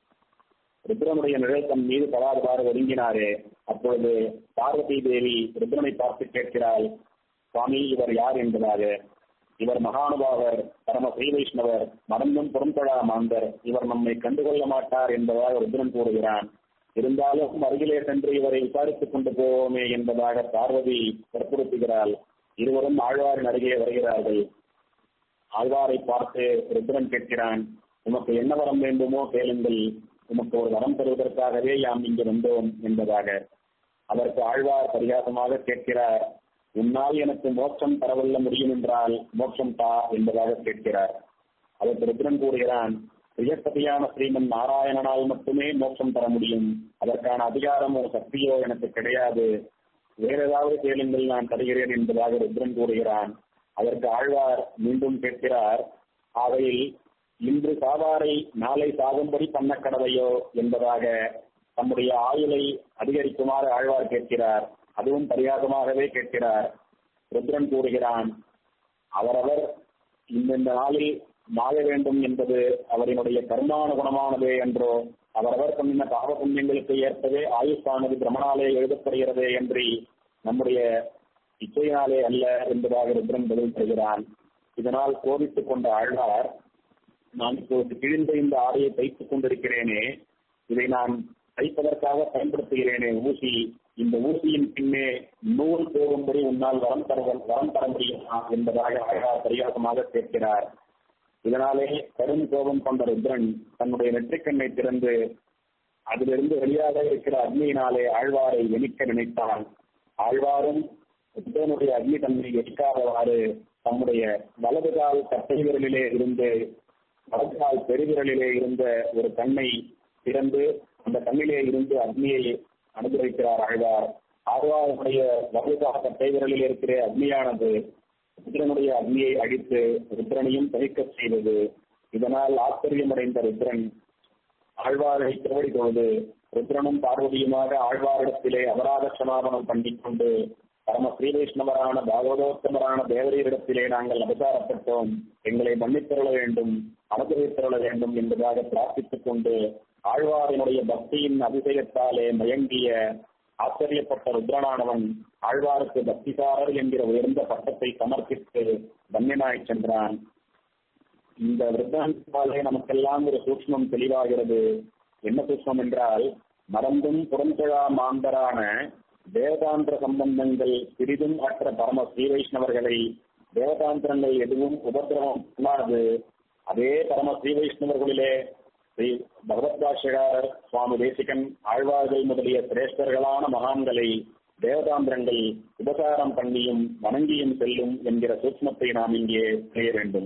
ருத்ரனுடைய நிழல் தன் மீது படாதவாறு ஒதுங்கினாரே அப்பொழுது பார்வதி தேவி ருத்ரனை பார்த்து கேட்கிறாள் சுவாமி இவர் யார் என்பதாக இவர் மகானுபாவர் பரம ஸ்ரீ வைஷ்ணவர் மறந்தும் புறம்படா மாந்தர் இவர் நம்மை கண்டுகொள்ள மாட்டார் என்பதாக ருத்ரன் கூறுகிறான் இருந்தாலும் அருகிலே சென்று இவரை விசாரித்துக் கொண்டு போவோமே என்பதாக பார்வதி வற்புறுத்துகிறாள் இருவரும் ஆழ்வாரின் அருகே வருகிறார்கள் ஆழ்வாரை பார்த்து ருத்ரன் கேட்கிறான் உமக்கு என்ன வரம் வேண்டுமோ கேளுங்கள் உமக்கு ஒரு வரம் தருவதற்காகவே யாம் இங்கு வந்தோம் என்பதாக அதற்கு ஆழ்வார் பரிகாசமாக கேட்கிறார் உன்னால் எனக்கு மோட்சம் தரவல்ல முடியும் என்றால் மோட்சம் தா என்பதாக கேட்கிறார் அதற்கு ருத்ரன் கூறுகிறான் பிரியப்பதியான ஸ்ரீமன் நாராயணனால் மட்டுமே மோட்சம் தர முடியும் அதற்கான அதிகாரமோ சக்தியோ எனக்கு கிடையாது வேற ஏதாவது கேளுங்கள் நான் தருகிறேன் என்பதாக ருத்ரன் கூறுகிறான் அதற்கு ஆழ்வார் மீண்டும் கேட்கிறார் அவையில் இன்று சாவாரை நாளை சாகும்படி பண்ண கடவையோ என்பதாக தம்முடைய ஆயுளை அதிகரிக்குமாறு ஆழ்வார் கேட்கிறார் அதுவும் பரிகாசமாகவே கேட்கிறார் ருத்ரன் கூறுகிறான் அவரவர் இந்தந்த நாளில் மாக வேண்டும் என்பது அவரினுடைய கர்மானுகுணமானதே என்றோ அவரவர் பண்ணின பாவ புண்ணியங்களுக்கு ஏற்பவே ஆயுஷானது பிரமணாலே எழுதப்படுகிறதே என்று நம்முடைய இச்சையினாலே அல்ல என்பதாக ருத்ரன் பதில் தருகிறான் இதனால் கோபித்துக் கொண்ட ஆழ்வார் நான் இப்போது கிழிந்த இந்த ஆடையை தைத்துக் கொண்டிருக்கிறேனே இதை நான் தைப்பதற்காக பயன்படுத்துகிறேனே ஊசி இந்த ஊசியின் பின்னே நூல் போகும்படி உன்னால் வரம் தர வரம் தர முடியுமா என்பதாக ஆழ்வார் பரிகாசமாக கேட்கிறார் இதனாலே கடும் கோபம் கொண்ட ருத்ரன் தன்னுடைய நெற்றிக்கண்ணை திறந்து அதிலிருந்து வெளியாக இருக்கிற அக்னியினாலே ஆழ்வாரை எணிக்க நினைத்தான் ஆழ்வாரும் ருத்ரனுடைய அக்னி தன்னை எரிக்காதவாறு தம்முடைய வலது கால் கட்டை விரலிலே இருந்து வலது கால் பெருவிரலிலே இருந்த ஒரு கண்ணை திறந்து அந்த கண்ணிலே இருந்து அக்னியை அனுபவிக்கிறார் ஆழ்வார் ஆழ்வாருடைய வலது கால் கட்டை விரலில் இருக்கிற அக்னியானது ருத்ரனுடைய அக்னியை அழித்து ருத்ரனையும் தணிக்கச் செய்தது இதனால் ஆச்சரியமடைந்த ருத்ரன் ஆழ்வாரை திருவடி தொழுது ருத்ரனும் பார்வதியுமாக ஆழ்வாரிடத்திலே அபராத சமாபனம் பண்ணிக்கொண்டு பரம ஸ்ரீ வைஷ்ணவரான பாகவதோத்தமரான தேவரீரிடத்திலே நாங்கள் அபசாரப்பட்டோம் எங்களை மன்னித்தருள வேண்டும் அனுகிரகித்தருள வேண்டும் என்பதாக பிரார்த்தித்துக் கொண்டு ஆழ்வாரினுடைய பக்தியின் அதிசயத்தாலே மயங்கிய ஆச்சரியப்பட்ட ருத்ரனானவன் ஆழ்வாருக்கு பக்திசாரர் என்கிற உயர்ந்த பட்டத்தை சமர்ப்பித்து தன்யனாய் சென்றான் இந்த விருத்தாந்தாலே நமக்கெல்லாம் ஒரு சூக்ஷ்மம் தெளிவாகிறது என்ன சூக்ஷ்மம் என்றால் மறந்தும் புறந்தொழா மாந்தரான தேவதாந்திர சம்பந்தங்கள் சிறிதும் அற்ற பரம ஸ்ரீ வைஷ்ணவர்களை தேவதாந்திரங்கள் எதுவும் உபதிரவம் இல்லாது அதே பரம ஸ்ரீ வைஷ்ணவர்களிலே ஸ்ரீ பகவத் பாஷ்யகாரர் சுவாமி தேசிகன் ஆழ்வார்கள் முதலிய சிரேஷ்டர்களான மகான்களை தேவதாந்திரங்கள் உபசாரம் பண்ணியும் வணங்கியும் செல்லும் என்கிற சூக்மத்தை நாம் இங்கே செய்ய வேண்டும்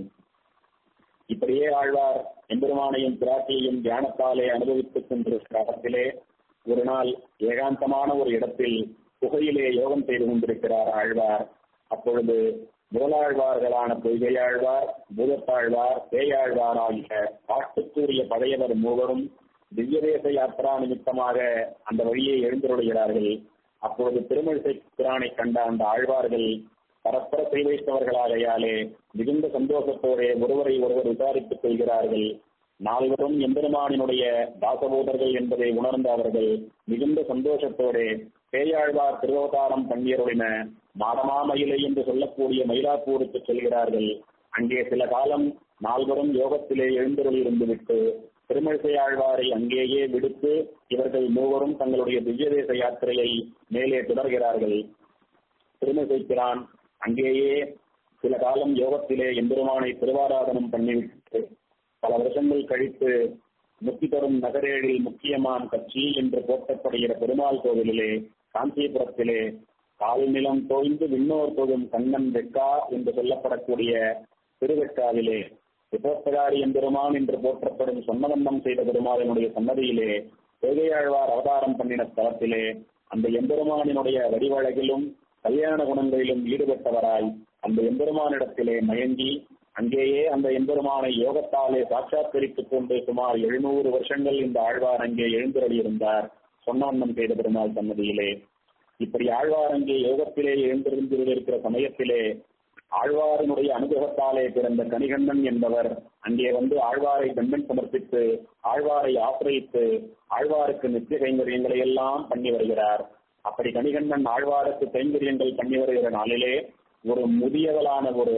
இப்படியே ஆழ்வார் எம்பெருமானையும் பிராட்டியையும் தியானத்தாலே அனுபவித்துக் கொண்டிருக்கிற காலத்திலே ஒரு நாள் ஏகாந்தமான ஒரு இடத்தில் புகையிலே யோகம் செய்து கொண்டிருக்கிறார் ஆழ்வார் அப்பொழுது முதலாழ்வார்களான பொய்கையாழ்வார் பூதத்தாழ்வார் பேயாழ்வார் ஆகிய பாட்டுக்குரிய பழையவர் மூவரும் திவ்யதேச யாத்திரா நிமித்தமாக அந்த வழியை எழுந்தருளுகிறார்கள் அப்பொழுது திருமழிசை பிரானை கண்ட அந்த ஆழ்வார்கள் பரஸ்பர கை வைத்தவர்களாகையாலே மிகுந்த சந்தோஷத்தோടെ ஒருவரை ஒருவர் விசாரித்துக் கொள்கிறார்கள் நால்வரும் எம்பெருமானினுடைய தாசபோதர்கள் என்பதை உணர்ந்த அவர்கள் மிகுந்த சந்தோஷத்தோடு பேயாழ்வார் திருவதாரம் பண்ணியருளின மாடமாமயிலை என்று சொல்லக்கூடிய மயிலாப்பூருக்கு செல்கிறார்கள் அங்கே சில காலம் நால்வரும் யோகத்திலே எழுந்தருளி இருந்துவிட்டு திருமழிசை ஆழ்வாரை அங்கேயே விடுத்து இவர்கள் மூவரும் தங்களுடைய திவ்யதேச யாத்திரையை மேலே தொடர்கிறார்கள் திருமழிசை பிரான் அங்கேயே சில காலம் யோகத்திலே எம்பெருமானை திருவாராதனம் பண்ணிவிட்டு பல வருஷங்கள் கழித்து முக்தி தரும் நகரேழில் முக்கியமான கட்சி என்று போற்றப்படுகிற பெருமாள் கோவிலிலே காஞ்சிபுரத்திலே கால் நிலம் தோய்ந்து விண்ணோர் தொழும் கண்ணன் வெக்கா என்று சொல்லப்படக்கூடிய திருவெக்காவிலே விபோத்தகாரி எம்பெருமான் என்று போற்றப்படும் சொன்னவண்ணம் செய்த பெருமாளினுடைய சன்னதியிலே பேகையாழ்வார் அவதாரம் பண்ணின ஸ்தலத்திலே அந்த எம்பெருமானினுடைய வடிவழகிலும் கல்யாண குணங்களிலும் ஈடுபட்டவராய் அந்த எம்பெருமானிடத்திலே மயங்கி அங்கேயே அந்த எம்பெருமானை யோகத்தாலே சாட்சாத்கரித்துக் கொண்டு சுமார் எழுநூறு வருஷங்கள் இந்த ஆழ்வார் அங்கே எழுந்திருந்தார் சொன்னவண்ணம் செய்த பெருமாள் சன்னதியிலே இப்படி ஆழ்வார் அங்கே யோகத்திலே எழுந்திருந்திருக்கிற சமயத்திலே ஆழ்வாரினுடைய அனுகிரகத்தாலே பிறந்த கணிகண்ணன் என்பவர் அங்கே வந்து ஆழ்வாரை தண்டன் சமர்ப்பித்து ஆழ்வாரை ஆசிரியித்து ஆழ்வாருக்கு நித்திய கைங்கரியங்களை எல்லாம் பண்ணி வருகிறார் அப்படி கணிகண்ணன் ஆழ்வாருக்கு கைங்கரியங்கள் பண்ணி வருகிற நாளிலே ஒரு முதியவளான ஒரு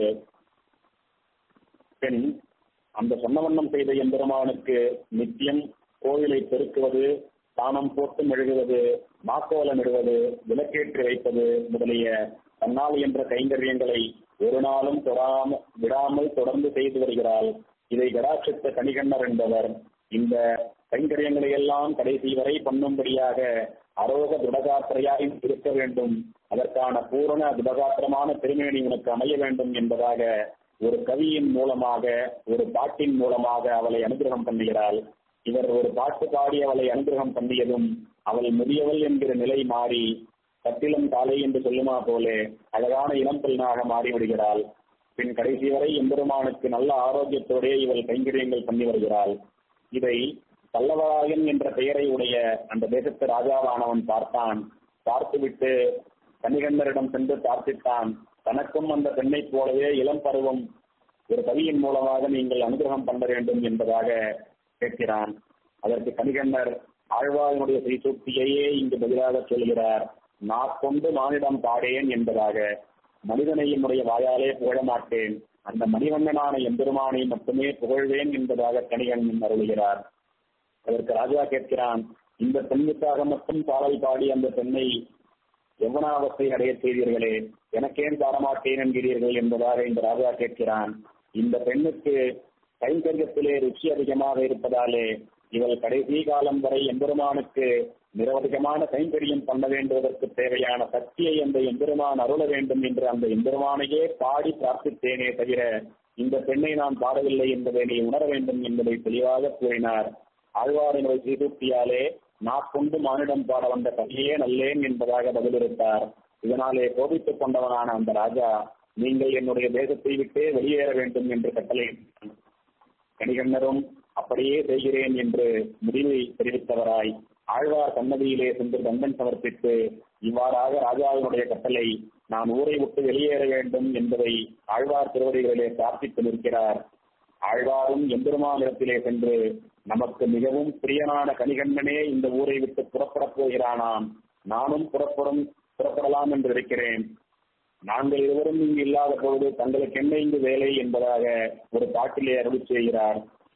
பெண் அந்த சொன்னவண்ணம் செய்த எம்பெருமானுக்கு நித்தியம் கோவிலை பெருக்குவது தானம் போட்டு மெழுகுவது மாக்கோலம் இடுவது விளக்கேற்றி வைப்பது முதலிய தன்னால் என்ற கைங்கரியங்களை ஒரு நாளும் தொடாம விடாமல் தொடர்ந்து செய்து வருகிறாள் இதை கடாட்சித்த கணிகண்ணர் என்பவர் இந்த கைங்கரியங்களை எல்லாம் கடைசி வரை பண்ணும்படியாக அரோக துடகாத்திரையாய் இருக்க வேண்டும் அதற்கான பூரண துடகாத்திரமான திருமேனி உனக்கு அமைய வேண்டும் என்பதாக ஒரு கவியின் மூலமாக ஒரு பாட்டின் மூலமாக அவளை அனுகிரகம் பண்ணுகிறாள் இவர் ஒரு பாட்டு பாடி அவளை அனுகிரகம் பண்ணியதும் அவள் முதியவள் என்கிற நிலை மாறி கத்திலம் காலை என்று சொல்லுமா போலே அழகான இளம் பெண்ணாக மாறிவிடுகிறாள் பின் கடைசி வரை எம்பெருமானுக்கு நல்ல ஆரோக்கியத்தோடே இவள் கைங்கரியங்கள் பண்ணி வருகிறாள் இதை பல்லவராயன் என்ற பெயரை உடைய அந்த தேசத்து ராஜாவானவன் பார்த்தான் பார்த்துவிட்டு கனிகண்டரிடம் சென்று பிரார்த்தித்தான் தனக்கும் அந்த பெண்ணைப் போலவே இளம் பருவம் ஒரு கவியின் மூலமாக நீங்கள் அனுகிரகம் பண்ண வேண்டும் என்பதாக கேட்கிறான் அதற்கு கனிகண்ணர் ஆழ்வாரினுடைய ஸ்ரீசூக்தியையே இங்கு பதிலாக சொல்கிறார் நாக்கொண்டு மானிடம் பாடேன் என்பதாக மனிதனை என்னுடைய வாயாலே புகழ மாட்டேன் அந்த மணிவண்ணனான எம்பெருமானை மட்டுமே புகழ்வேன் என்பதாக கணிகண்ணன் அருளுகிறார் அதற்கு ராஜா கேட்கிறான் இந்த பெண்ணுக்காக மட்டும் பாடல் பாடி அந்த பெண்ணை எவ்வனாவத்தை அடைய செய்தீர்களே எனக்கேன் பாடமாட்டேன் என்கிறீர்கள் என்பதாக இந்த ராஜா கேட்கிறான் இந்த பெண்ணுக்கு கைங்கரியத்திலே ருச்சி அதிகமாக இருப்பதாலே இவள் கடைசி காலம் வரை எம்பெருமானுக்கு நிரவதிகமான கைங்கரியம் பண்ண வேண்டுவதற்கு தேவையான சக்தியை அந்த எம்பெருமான் அருள வேண்டும் என்று அந்த எம்பெருமானையே பாடி பிரார்த்தித்தேனே தவிர இந்த பெண்ணை நான் பாடவில்லை என்பதை நீ உணர வேண்டும் என்பதை தெளிவாக கூறினார் ஆழ்வாரினுடைய சீதூக்தியாலே நாக்கொண்டு மானிடம் பாட வந்த கதையே நல்லேன் என்பதாக பதிலளித்தார் இதனாலே கோபித்துக் கொண்டவனான அந்த ராஜா நீங்கள் என்னுடைய தேசத்தை விட்டே வெளியேற வேண்டும் என்று கட்டளையிட்டான் கணிகண்ணரும் அப்படியே செய்கிறேன் என்று முடிவை தெரிவித்தவராய் ஆழ்வார் சன்னதியிலே சென்று தண்டன் சமர்ப்பித்து இவ்வாறாக ராஜாவினுடைய கட்டளை நான் ஊரை விட்டு வெளியேற வேண்டும் என்பதை ஆழ்வார் திருவடிகளிலே பிரார்த்தித்து நிற்கிறார் ஆழ்வாரும் எம்பெருமானிடத்திலே சென்று நமக்கு மிகவும் பிரியனான கனிகண்ணனே இந்த ஊரை விட்டு புறப்படப் போகிறானாம் நானும் புறப்படும் புறப்படலாம் என்று இருக்கிறேன் நாங்கள் இருவரும் இங்கு இல்லாத பொழுது தங்களுக்கு என்ன இங்கு வேலை என்பதாக ஒரு பாட்டிலே அருள் செய்கிறார்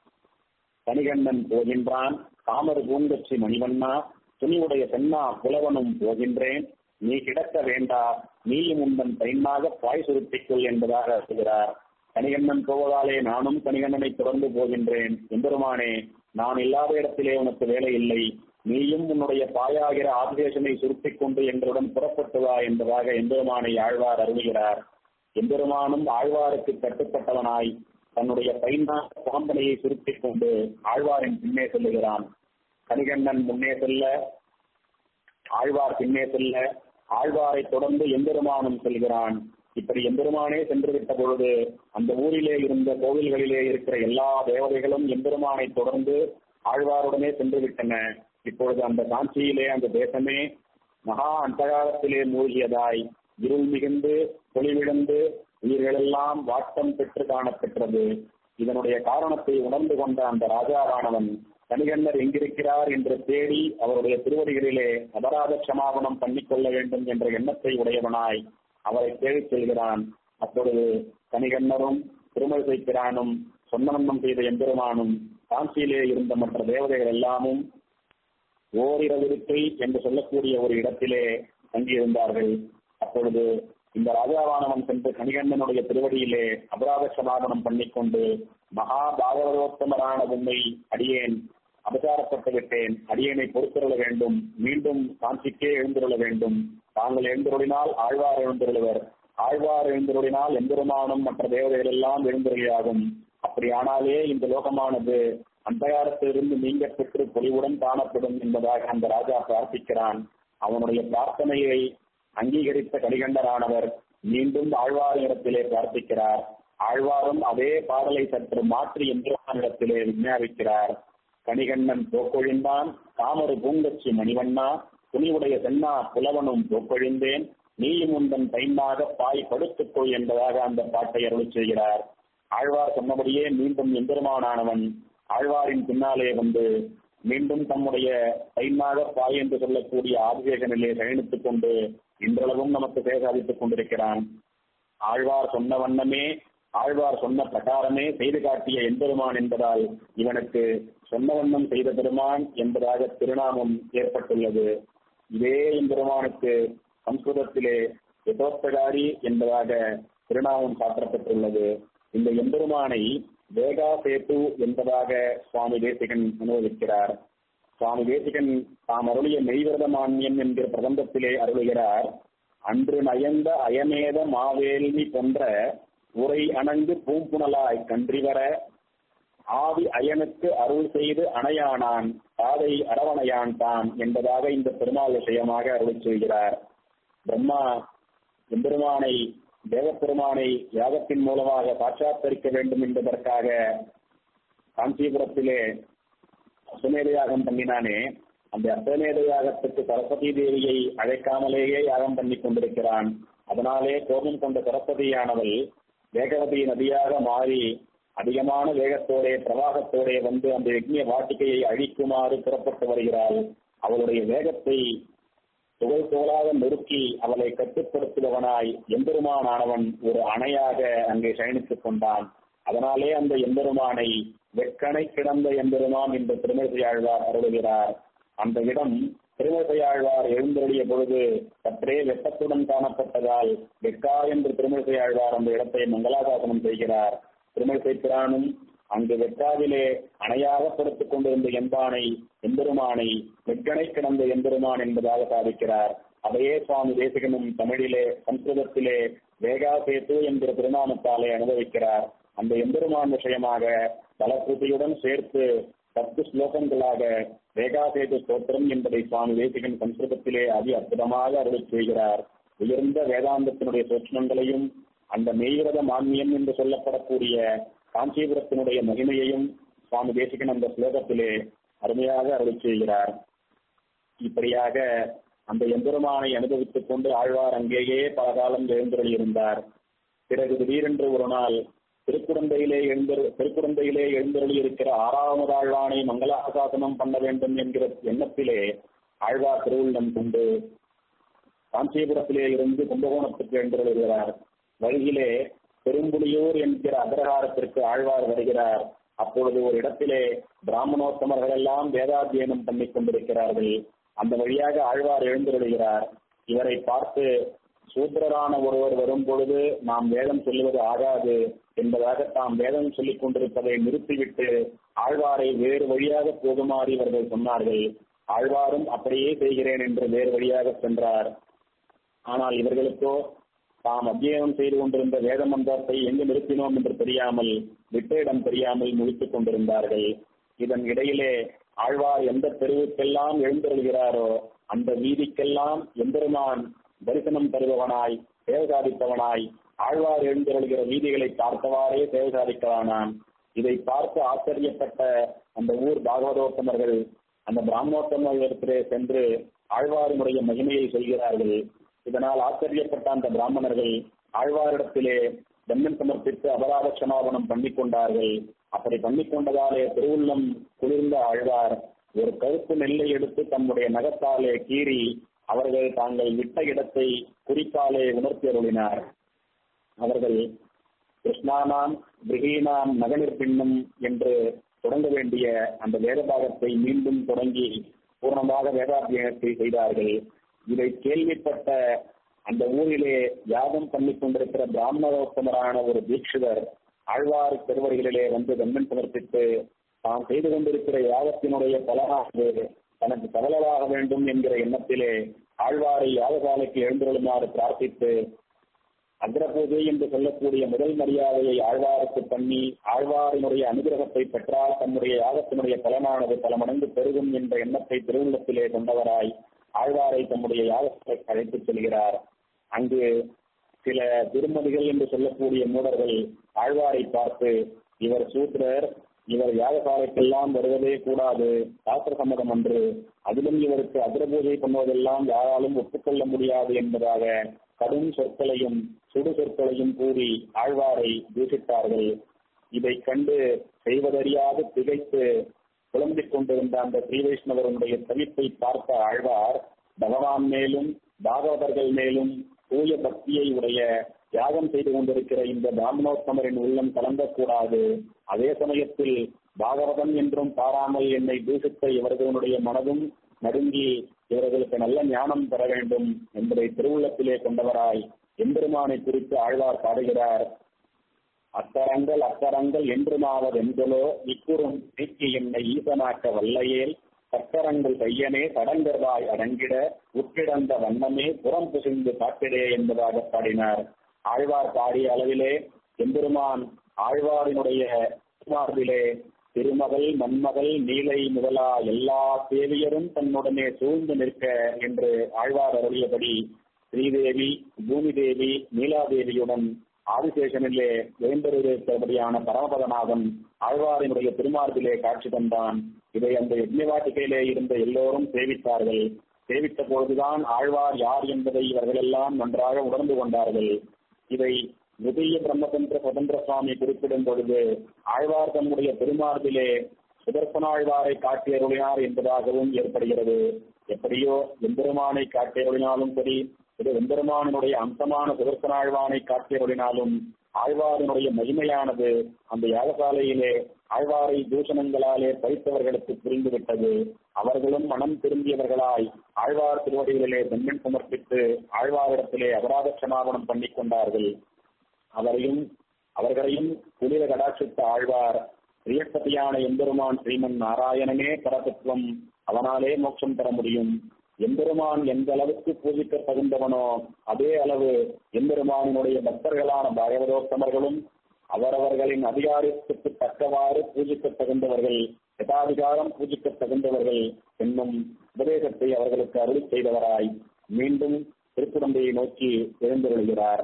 கனிகண்ணன் போகின்றான் காமர் பூங்கச்சி மணிவண்ணா துணிவுடைய சென்னா புலவனும் போகின்றேன் நீ கிடக்க வேண்டா நீயும் உந்தன் பெண்ணாக பாய் சுருட்டிக்குள் என்பதாக சொல்கிறார் கனிகண்ணன் போவதாலே நானும் கனிகண்ணனை தொடர்ந்து போகின்றேன் எம்பெருமானே நான் இல்லாத இடத்திலே உனக்கு வேலை இல்லை நீயும் உன்னுடைய பாயாகிற ஆதிசேஷனை சுருட்டிக் கொண்டு எங்களுடன் புறப்பட்டு வா என்பதாக எம்பெருமானை ஆழ்வார் அருளுகிறார் எம்பெருமானும் ஆழ்வாருக்கு கட்டுப்பட்டவனாய் தன்னுடைய பைந்தான பாம்பனையை சுருட்டிக் கொண்டு ஆழ்வாரின் பின்னே செல்லுகிறான் கணிகண்ணன் முன்னே செல்ல ஆழ்வார் பின்னே செல்ல ஆழ்வாரை தொடர்ந்து எம்பெருமானும் செல்கிறான் இப்படி எம்பெருமானே சென்று விட்ட பொழுது அந்த ஊரிலே இருந்த கோவில்களிலே இருக்கிற எல்லா தேவதைகளும் எம்பெருமானை தொடர்ந்து ஆழ்வாருடனே சென்று விட்டன இப்பொழுது அந்த காஞ்சியிலே அந்த தேசமே மகா அந்தகாரத்திலே மூழ்கியதாய் இருள் மிகுந்து பொலிவிழந்து உயிர்களெல்லாம் வாட்டம் பெற்று காணப்பெற்றது இதனுடைய காரணத்தை உணர்ந்து கொண்ட அந்த ராஜாவானவன் கணிகண்ணர் எங்கிருக்கிறார் என்று தேடி அவருடைய திருவடிகளிலே அபராத க்ஷமாபணம் பண்ணிக்கொள்ள வேண்டும் என்ற எண்ணத்தை உடையவனாய் அவரை தேடிச் செல்கிறான் அப்பொழுது கணிகண்ணரும் திருமழிசை பிரானும் சொன்னவண்ணம் செய்த எம்பெருமானும் காஞ்சியிலே இருந்த மற்ற தேவதைகள் எல்லாமும் ஓரிரவிருக்கை என்று சொல்லக்கூடிய ஒரு இடத்திலே தங்கியிருந்தார்கள் அப்பொழுது இந்த ராஜாவானவன் சென்று கணிகண்ணனுடைய திருவடியிலே அபராத சமாபனம் பண்ணிக்கொண்டு மகா பாகவதோத்தமரான உண்மை அடியேன் அபசாரப்பட்டு விட்டேன் அடியேனை பொறுத்திருள வேண்டும் மீண்டும் காஞ்சிக்கே எழுந்திருள வேண்டும் தாங்கள் எழுந்திருளினால் ஆழ்வார் எழுந்திருளுவர் ஆழ்வார் எழுந்திருளினால் எம்பெருமானும் மற்ற தேவதைகள் எல்லாம் எழுந்திருளியாகும் அப்படியானாலே இந்த லோகமானது அந்தகாரத்திலிருந்து நீங்க பெற்று பொலிவுடன் காணப்படும் என்பதாக அந்த ராஜா பிரார்த்திக்கிறான் அவனுடைய பிரார்த்தனையை அங்கீகரித்த கடிகண்டரானவர் மீண்டும் ஆழ்வாரிடத்திலே பிரார்த்திக்கிறார் ஆழ்வாரும் அதே பாடலை சற்று மாற்றி எம்பெருமானிடத்திலே விஞ்ஞாபிக்கிறார் கணிகண்ணன் போக்கொழிந்தான் தாமரு பூங்கச்சி மணிவண்ணா துணிவுடைய சென்னா புலவனும் போக்கொழிந்தேன் நீயும் உந்தன் பைனாக பாய் படுத்துக்கொள் என்பதாக அந்த பாட்டை அருள் செய்கிறார் ஆழ்வார் சொன்னபடியே மீண்டும் எம்பெருமானானவன் ஆழ்வாரின் பின்னாலே வந்து மீண்டும் தம்முடைய பைனாக பாய் என்று சொல்லக்கூடிய ஆதிசேகனிலே பயணித்துக் கொண்டு இன்றளவும் நமக்கு சேசாதித்துக் கொண்டிருக்கிறான் ஆழ்வார் சொன்ன வண்ணமே ஆழ்வார் சொன்ன பிரகாரமே செய்து காட்டிய எம்பெருமான் என்பதால் இவனுக்கு சொன்ன வண்ணம் செய்த பெருமான் என்பதாக திருநாமம் ஏற்பட்டுள்ளது இதே எம்பெருமானுக்கு சம்ஸ்கிருதத்திலே யதோத்தகாரி என்பதாக திருநாமம் சாற்றப்பட்டுள்ளது இந்த எம்பெருமானை வேகா சேத்து என்பதாக சுவாமி தேசிகன் அனுபவிக்கிறார் சுவாமி தேசிகன் தாம் அருளிய மெய்விரத மான்யம் என்கிற பிரபந்தத்திலே அருளுகிறார் அன்று நயந்த அயமேத மாவேல்வி போன்ற உரை அணங்கு பூம்புணலாய் கன்றிவர ஆவி அயனுக்கு அருள் செய்து அணையானான் பாதை அரவணையான் தான் என்பதாக இந்த பெருமாள் விஷயமாக அருள் செய்கிறார் பிரம்மா எம்பெருமானை தேவப்பெருமானை யாகத்தின் மூலமாக சாட்சாத்தரிக்க வேண்டும் என்பதற்காக காஞ்சிபுரத்திலே அசுமேத யாகம் பண்ணினானே அந்த அசுமேத யாகத்துக்கு சரஸ்வதி தேவியை அழைக்காமலேயே யாகம் பண்ணி கொண்டிருக்கிறான் அதனாலே கோபம் கொண்ட சரஸ்வதியானவள் வேகவதி நதியாக மாறி அதிகமான வேகத்தோடே பிரவாகத்தோடே வந்து அந்த யக்ஞ வாட்டிகையை அழிக்குமாறு புறப்பட்டு வருகிறாள் அவளுடைய வேகத்தை துகள் துகளாக நொறுக்கி அவளை கட்டுப்படுத்துபவனாய் எம்பெருமானானவன் ஒரு அணையாக அங்கே சயனித்துக் கொண்டான் அதனாலே அந்த எம்பெருமானை வெட்கனை கிடந்த எம்பெருமான் என்ற திருமழிசையாழ்வார் அருளுகிறார் அந்த இடம் திருமழிசையாழ்வார் எழுந்தருளிய பொழுது சற்றே வெப்பத்துடன் காணப்பட்டதால் வெக்கா என்று திருமழிசையாழ்வார் அந்த இடத்தை மங்களாசாசனம் செய்கிறார் திருமழிசை பிரானும் அங்கு வெக்காவிலே அணையாக படுத்துக் கொண்டிருந்த எம்பானை எம்பெருமானை வெட்கனை கிடந்த எம்பெருமான் என்பதாக சாதிக்கிறார் அதையே சுவாமி தேசிகனும் தமிழிலே சம்ஸ்கிருதத்திலே வேகா சேத்து என்கிற திருநாமத்தாலே அனுபவிக்கிறார் அந்த எம்பெருமான் விஷயமாக பலஸ்ருதியுடன் சேர்த்து பத்து ஸ்லோகங்களாக வேகாசேது ஸ்தோத்திரம் என்பதை சுவாமி தேசிகன் சம்ஸ்கிருதத்திலே அதி அற்புதமாக அருள் செய்கிறார் உயர்ந்த வேதாந்தத்தினுடைய சூட்சணங்களையும் அந்த மெய்விரத மான்மியம் என்று சொல்லப்படக்கூடிய காஞ்சிபுரத்தினுடைய மகிமையையும் சுவாமி தேசிகன் அந்த ஸ்லோகத்திலே அருமையாக அருள் செய்கிறார் இப்படியாக அந்த எம்பெருமானை அனுபவித்துக் கொண்டு ஆழ்வார் அங்கேயே பல காலம் எழுந்தருளியிருந்தார் பிறகு திடீரென்று ஒரு நாள் திருக்குடந்தையிலே எழுந்தரு திருக்குடந்தையிலே எழுந்தருளி இருக்கிற ஆறாவது ஆழ்வானை மங்களாசாசனம் பண்ண வேண்டும் என்கிற எண்ணத்திலே ஆழ்வார் திருவுள்ளம் கொண்டு காஞ்சிபுரத்திலே இருந்து கும்பகோணத்துக்கு எழுந்தருளுகிறார் வழியிலே பெரும்புலியூர் என்கிற அகரகாரத்திற்கு ஆழ்வார் வருகிறார் அப்பொழுது ஒரு இடத்திலே பிராமணோத்தமர்கள் எல்லாம் வேதாத்தியனம் பண்ணிக் கொண்டிருக்கிறார்கள் அந்த வழியாக ஆழ்வார் எழுந்தருளுகிறார் இவரை பார்த்து சூத்திரரான ஒருவர் வரும் பொழுது நாம் வேதம் சொல்லுவது ஆகாது என்பதாக தாம் வேதம் சொல்லிக் கொண்டிருப்பதை நிறுத்திவிட்டு ஆழ்வாரை வேறு வழியாக போகுமாறு இவர்கள் சொன்னார்கள் ஆழ்வாரும் அப்படியே செய்கிறேன் என்று வேறு வழியாக சென்றார் ஆனால் இவர்களுக்கோ தாம் அத்தியனம் செய்து கொண்டிருந்த வேத மந்திரத்தை எங்கு நிறுத்தினோம் என்று தெரியாமல் விட்ட இடம் தெரியாமல் முடித்துக் கொண்டிருந்தார்கள் இதன் இடையிலே ஆழ்வார் எந்த தெருவுக்கெல்லாம் எழுந்தருள்கிறாரோ அந்த வீதிக்கெல்லாம் எம்பெருமான் தரிசனம் தருபவனாய் சேவசாதிப்பவனாய் ஆழ்வார் எழுந்தருள்கிற வீதிகளை பார்த்தவாறே சேவசாதிக்கலானான் இதை பார்த்து ஆச்சரியப்பட்ட அந்த ஊர் பாகவதோத்தமர்கள் அந்த பிராமணோத்தமர்களிடத்திலே சென்று ஆழ்வாரினுடைய மகிமையை சொல்கிறார்கள் இதனால் ஆச்சரியப்பட்ட அந்த பிராமணர்கள் ஆழ்வாரிடத்திலே தன்மன் சமர்ப்பித்து அபராத க்ஷமாபனம் பண்ணிக் கொண்டார்கள் அப்படி பண்ணிக் கொண்டதாலே திருவுள்ளம் குளிர்ந்த ஆழ்வார் ஒரு கருப்பு நெல்லை எடுத்து தன்னுடைய நகத்தாலே கீறி அவர்கள் தாங்கள் விட்ட இடத்தை குறிப்பாலே உணர்த்தி அருளினார் அவர்கள் கிருஷ்ணானாம் பிரிகீனாம் நகனிர் பின்னும் என்று தொடங்க வேண்டிய அந்த வேத பாகத்தை மீண்டும் தொடங்கி பூர்ணமாக வேதாத்தியனத்தை செய்தார்கள் இதை கேள்விப்பட்ட அந்த ஊரிலே யாகம் பண்ணிக் கொண்டிருக்கிற பிராமணோத்தமரான ஒரு தீட்சிதர் ஆழ்வார் திருவடிகளிலே வந்து தன்மன் சமர்ப்பித்து தாம் செய்து கொண்டிருக்கிற யாகத்தினுடைய பலனாக தனக்கு கவலவாக வேண்டும் என்கிற எண்ணத்திலே ஆழ்வாரை யாகசாலைக்கு எழுந்துள்ளுமாறு பிரார்த்தித்து அக்ரபூஜை என்று சொல்லக்கூடிய முதல் மரியாதையை ஆழ்வாருக்கு பண்ணி ஆழ்வாரினுடைய அனுகிரகத்தை பெற்றால் தன்னுடைய யாகத்தினுடைய பலனானது பல மடங்கு பெருகும் என்ற எண்ணத்தை திருவுள்ளத்திலே கொண்டவராய் ஆழ்வாரை தம்முடைய யாகத்தை அழைத்துச் செல்கிறார் அங்கு சில திருமதிகள் என்று சொல்லக்கூடிய மூடர்கள் ஆழ்வாரை பார்த்து இவர் சூத்திரர் இவர் யாகசாலைக்கெல்லாம் வருவதே கூடாது சாஸ்திர சம்மதம் அன்று அதிலும் இவருக்கு அக்ரபூஜை பண்ணுவதெல்லாம் யாராலும் ஒப்புக்கொள்ள முடியாது என்பதாக கடும் சொற்களையும் சுடு சொற்களையும் கூறி ஆழ்வாரை தூஷித்தார்கள் இதை கண்டு செய்வதறியாது திகைத்து புலம்பிக் கொண்டிருந்த அந்த ஸ்ரீ வைஷ்ணவருடைய தவிப்பை பார்த்த ஆழ்வார் பகவான் மேலும் பாகவதர்கள் மேலும் தூய பக்தியை உடைய தியாகம் செய்து கொண்டிருக்கிற இந்த பிராமணோத்தமரின் உள்ளம் கலங்கக்கூடாது அதே சமயத்தில் பாகவதன் என்றும் பாராமல் என்னை தூஷித்த இவர்களுடைய மனதும் நடுங்கி இவர்களுக்கு நல்ல ஞானம் பெற வேண்டும் என்பதை திருவுள்ளத்திலே கொண்டவராய் எம்பெருமானை குறித்து ஆழ்வார் பாடுகிறார் அக்கரங்கள் அக்கரங்கள் என்றுமாவதென்றலோ இக்குறும் நீக்கி என்னை ஈசனாக்க வல்லையேல் சக்கரங்கள் கையனே தடங்கர்வாய் அடங்கிட உற்றிடந்த வண்ணமே புறம் புசிந்து காட்டிடே என்பதாக பாடினார் ஆழ்வார் பாடிய அளவிலே எம்பெருமான் ஆழ்வாரினுடைய மார்பிலே திருமகள் மன்மகள் நீலை முதலா எல்லா தேவியரும் தன்னுடனே சூழ்ந்து நிற்க என்று ஆழ்வார் அருளியபடி ஸ்ரீதேவி பூமி தேவி நீலாதேவியுடன் ஆதிசேஷனிலே எழுந்தருளிருக்கிறபடியான பரமபதநாதன் ஆழ்வாரினுடைய திருமார்பிலே காட்சி தந்தான் இதை அந்த யஜ்ஞவாட்டிகையிலே இருந்த எல்லோரும் சேவித்தார்கள் சேவித்த பொழுதுதான் ஆழ்வார் யார் என்பதை இவர்களெல்லாம் நன்றாக உணர்ந்து கொண்டார்கள் இதை உதய பிரம்மதந்திர சுதந்திர சுவாமி குறிப்பிடும் பொழுது ஆழ்வார் தம்முடைய திருமார்பிலே சுதர்சனாழ்வாரை காட்டியருளினார் என்பதாகவும் ஏற்படுகிறது எப்படியோ எம்பெருமானை காட்டியருளினாலும் சரி இது எம்பெருமானினுடைய அம்சமான சுதர்சனாழ்வானை காட்டியருளினாலும் ஆழ்வாரினுடைய மகிமையானது அந்த யாகசாலையிலே ஆழ்வாரை தூஷணங்களாலே பறித்தவர்களுக்கு புரிந்துவிட்டது அவர்களும் மனம் திரும்பியவர்களாய் ஆழ்வார் திருவடிகளிலே தன்மன் சமர்ப்பித்து ஆழ்வாரிடத்திலே அபராத க்ஷமாபனம் பண்ணிக் கொண்டார்கள் அவரையும் அவர்களையும் குளிர கடாட்சித்த ஆழ்வார் பிரியப்பதியான எம்பெருமான் ஸ்ரீமன் நாராயணனே பரதத்துவம் அவனாலே மோட்சம் பெற முடியும் எம்பெருமான் எந்த அளவுக்கு பூஜிக்க தகுந்தவனோ அதே அளவு எம்பெருமானினுடைய பக்தர்களான பாகவதோத்தமர்களும் அவரவர்களின் அதிகாரத்துக்கு தக்கவாறு பூஜிக்க தகுந்தவர்கள் யதாதிகாரம் பூஜிக்க தகுந்தவர்கள் என்னும் உபதேசத்தை அவர்களுக்கு அருளி செய்தவராய் மீண்டும் திருக்குடந்தையை நோக்கி எழுந்தருளுகிறார்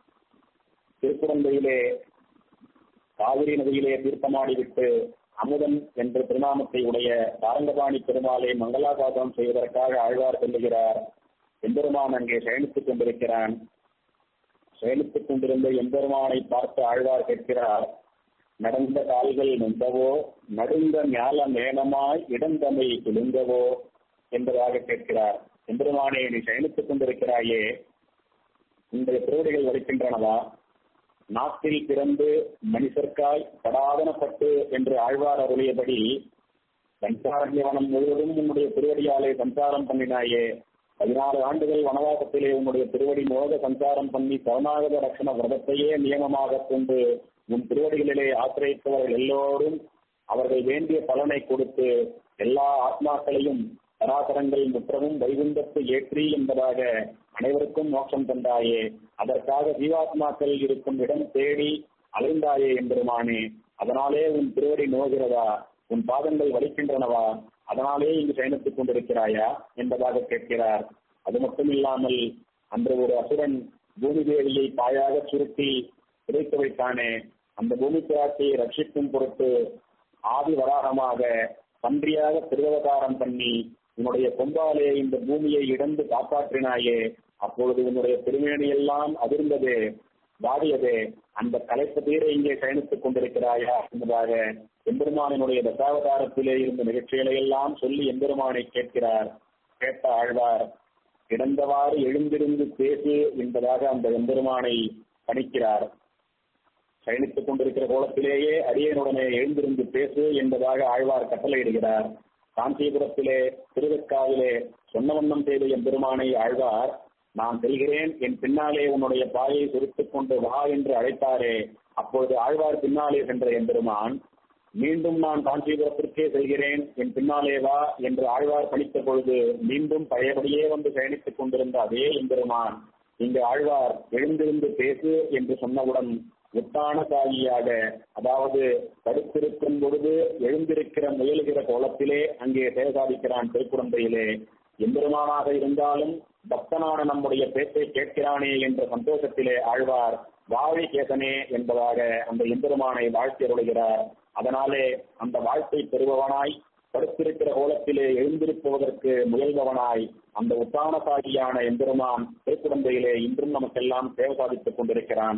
திருக்குடந்தையிலே காவிரி நதியிலே தீர்த்தமாடிவிட்டு அமுதன் என்ற திருநாமத்தை உடைய சாரங்கபாணி பெருமாளை மங்களாசாசனம் செய்வதற்காக ஆழ்வார் செல்லுகிறார் எம்பெருமான் அங்கே சயனித்துக் கொண்டிருக்கிறான் சயனித்துக் கொண்டிருந்த எம்பெருமானை பார்த்து ஆழ்வார் கேட்கிறார் நடந்த கால்கள் நொந்தவோ நடுங்க ஞால மேனமாய் இடந்தமை துளுங்கவோ என்பதாக கேட்கிறார் எம்பெருமானே நீ சயனித்துக் கொண்டிருக்கிறாயே உங்களுடைய திருவடிகள் வலிக்கின்றனவா நாட்டில் பிறந்து மனுஷர்க்காய் படாதனப்பட்டு என்று ஆழ்வார் அருளியபடி சஞ்சாரவனம் முழுவதும் உன்னுடைய திருவடியாலே சஞ்சாரம் பண்ணினாயே பதினாறு ஆண்டுகள் வனவாசத்திலே உன்னுடைய திருவடி மோக சஞ்சாரம் பண்ணி சரணாகத ரட்சண விரதத்தையே நியமமாக கொண்டு உன் திருவடிகளிலே ஆசிரியத்தவர்கள் எல்லோரும் அவர்கள் வேண்டிய பலனை கொடுத்து எல்லா ஆத்மாக்களையும் சராசரங்கள் முற்றவும் வைகுந்தத்து ஏற்றி என்பதாக அனைவருக்கும் மோட்சம் தந்தாயே அதற்காக ஜீவாத்மாக்கள் இருக்கும் இடம் தேடி அலைந்தாயே என்பெருமானே அதனாலே உன் திருவடி நோகிறதா உன் பாதங்கள் வலிக்கின்றனவா அதனாலே இங்கு பயணித்துக் கொண்டிருக்கிறாயா என்பதாக கேட்கிறார் அது மட்டும் இல்லாமல் அன்று ஒரு அசுரன் பூமி தேவியை பாயாக சுருட்டி புதைத்து வைத்தானே அந்த பூமி பிராட்சியை ரட்சிக்கும் பொருட்டு ஆதி வராகமாக பன்றியாக திருவதாரம் பண்ணி உன்னுடைய கொம்பாலே இந்த பூமியை இடந்து காப்பாற்றினாயே அப்பொழுது உன்னுடைய திருமேனி எல்லாம் அதிர்ந்ததே வாடியதே அந்த கலைப்பு தீர இங்கே பயணித்துக் கொண்டிருக்கிறாயா என்பதாக எம்பெருமானினுடைய தசாவதாரத்திலே இருந்த நிகழ்ச்சிகளை எல்லாம் சொல்லி எம்பெருமானை கேட்கிறார் கேட்ட ஆழ்வார் கிடந்தவாறு எழுந்திருந்து பேசு என்பதாக அந்த எம்பெருமானை பணிக்கிறார் பயணித்துக் கொண்டிருக்கிற கோலத்திலேயே அடியனுடனே எழுந்திருந்து பேசு என்பதாக ஆழ்வார் கட்டளையிடுகிறார் காஞ்சிபுரத்திலே திருவெக்காவிலே சொன்ன வண்ணம் செய்த எம்பெருமானை ஆழ்வார் நான் செல்கிறேன் என் பின்னாலே உன்னுடைய பாயை சுருத்துக் கொண்டு வா என்று அழைத்தாரே அப்பொழுது ஆழ்வார் பின்னாலே சென்ற எம்பெருமான் மீண்டும் நான் காஞ்சிபுரத்திற்கே செல்கிறேன் என் பின்னாலே வா என்று ஆழ்வார் பணித்த பொழுது மீண்டும் பழையபடியே வந்து பயணித்துக் கொண்டிருந்த அதே எம்பெருமான் இங்கு ஆழ்வார் எழுந்திருந்து பேசு என்று சொன்னவுடன் உத்தான சாகியாக அதாவது படுத்திருக்கும் பொழுது எழுந்திருக்கிற முயலுகிற கோலத்திலே அங்கே செயல்சாதிக்கிறான் திருக்குழந்தையிலே எம்பெருமானாக இருந்தாலும் பக்தனான நம்முடைய பேச்சை கேட்கிறானே என்ற சந்தோஷத்திலே ஆழ்வார் வாழி கேசனே என்பதாக அந்த எம்பெருமானை வாழ்த்தி அருளுகிறார் அதனாலே அந்த வாழ்த்தை பெறுபவனாய் படுத்திருக்கிற கோலத்திலே எழுந்திருப்பதற்கு முயல்பவனாய் அந்த உத்தானசாகியான எம்பெருமான் திருக்குழந்தையிலே இன்றும் நமக்கெல்லாம் சேவை சாதித்துக் கொண்டிருக்கிறான்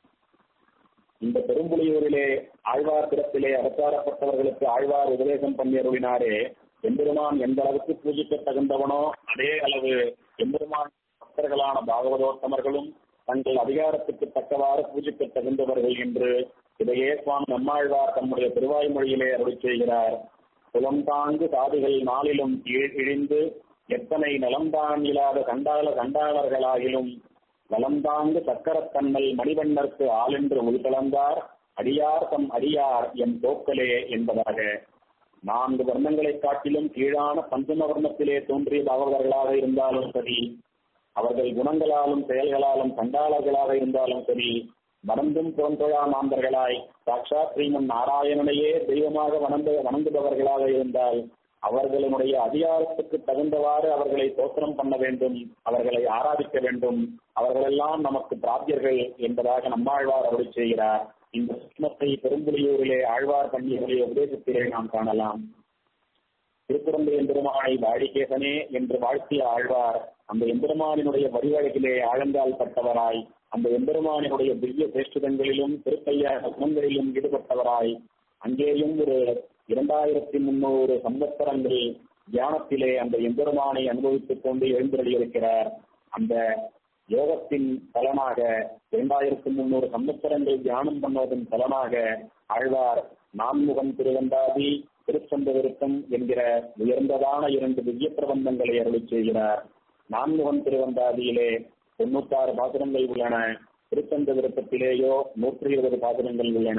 இந்த பெரும்புலியூரிலே ஆழ்வார் திறத்திலே அவதாரப்பட்டவர்களுக்கு ஆழ்வார் உபதேசம் பண்ணி அருளினாரே எம்பெருமான் எந்த அளவுக்கு பூஜிக்க தகுந்தவனோ அதே அளவு எம்பெருமான் பக்தர்களான பாகவதோத்தமர்களும் தங்கள் அதிகாரத்துக்கு தக்கவாறு பூஜிக்க தகுந்தவர்கள் என்று இதையே சுவாமி நம்மாழ்வார் தம்முடைய திருவாய்மொழியிலே அருளி செய்கிறார் புலந்தாங்கு சாதிகள் நாளிலும் இழிந்து எத்தனை நலம்தான் இல்லாத கண்டாள கண்டாளர்களாகிலும் வலந்தாங்கு சக்கரத்தன்னல் மணிவண்ணர்க்கு ஆளென்று உள்கலந்தார் அடியார் தம் அடியார் எம் தோக்கலே என்பதாக நான்கு வர்ணங்களைக் காட்டிலும் கீழான பஞ்சம வர்ணத்திலே தோன்றிய பாகவதர்களாக இருந்தாலும் சரி அவர்கள் குணங்களாலும் செயல்களாலும் கண்டாளர்களாக இருந்தாலும் சரி மறந்தும் தோன்றா மாந்தர்களாய் சாட்சாத் ஸ்ரீமன் நாராயணனையே தெய்வமாக வணந்து வணங்குபவர்களாக இருந்தால் அவர்களுடைய அதிகாரத்துக்கு தகுந்தவாறு அவர்களை தோற்றம் பண்ண வேண்டும் அவர்களை ஆராதிக்க வேண்டும் அவர்களெல்லாம் நமக்கு பிராபியர்கள் என்பதாக நம்மாழ்வார் அருளி செய்கிறார் இந்த சுஷ்மத்தை பெரும்புலியூரிலே ஆழ்வார் பண்ணியுடைய உபதேசத்திலே நாம் காணலாம் திருக்குறந்தை எம்பெருமானை வாடிகேசனே என்று வாழ்த்திய ஆழ்வார் அந்த எம்பெருமானினுடைய வரிவழகிலே ஆழந்தால் பட்டவராய் அந்த எம்பெருமானினுடைய திவ்ய சேஷ்டிதங்களிலும் திருப்பைய குணங்களிலும் ஈடுபட்டவராய் அங்கேயும் ஒரு இரண்டாயிரத்தி முன்னூறு சம்பத்தரங்கள் தியானத்திலே அந்த எம்பெருமானை அனுபவித்துக் கொண்டு எழுந்திருக்கிறார் அந்த யோகத்தின் பலனாக இரண்டாயிரத்தி முன்னூறு சம்பத்தரங்கள் தியானம் பண்ணுவதன் பலனாக ஆழ்வார் நான்முகன் திருவந்தாதி திருச்சந்த விருத்தம் என்கிற உயர்ந்ததான இரண்டு திவ்ய பிரபந்தங்களை அருளி செய்கிறார் நான்முகன் திருவந்தாதியிலே தொண்ணூத்தாறு பாசுரங்கள் உள்ளன திருச்சந்த விருத்தத்திலேயோ நூற்றி இருபது பாசுரங்கள் உள்ளன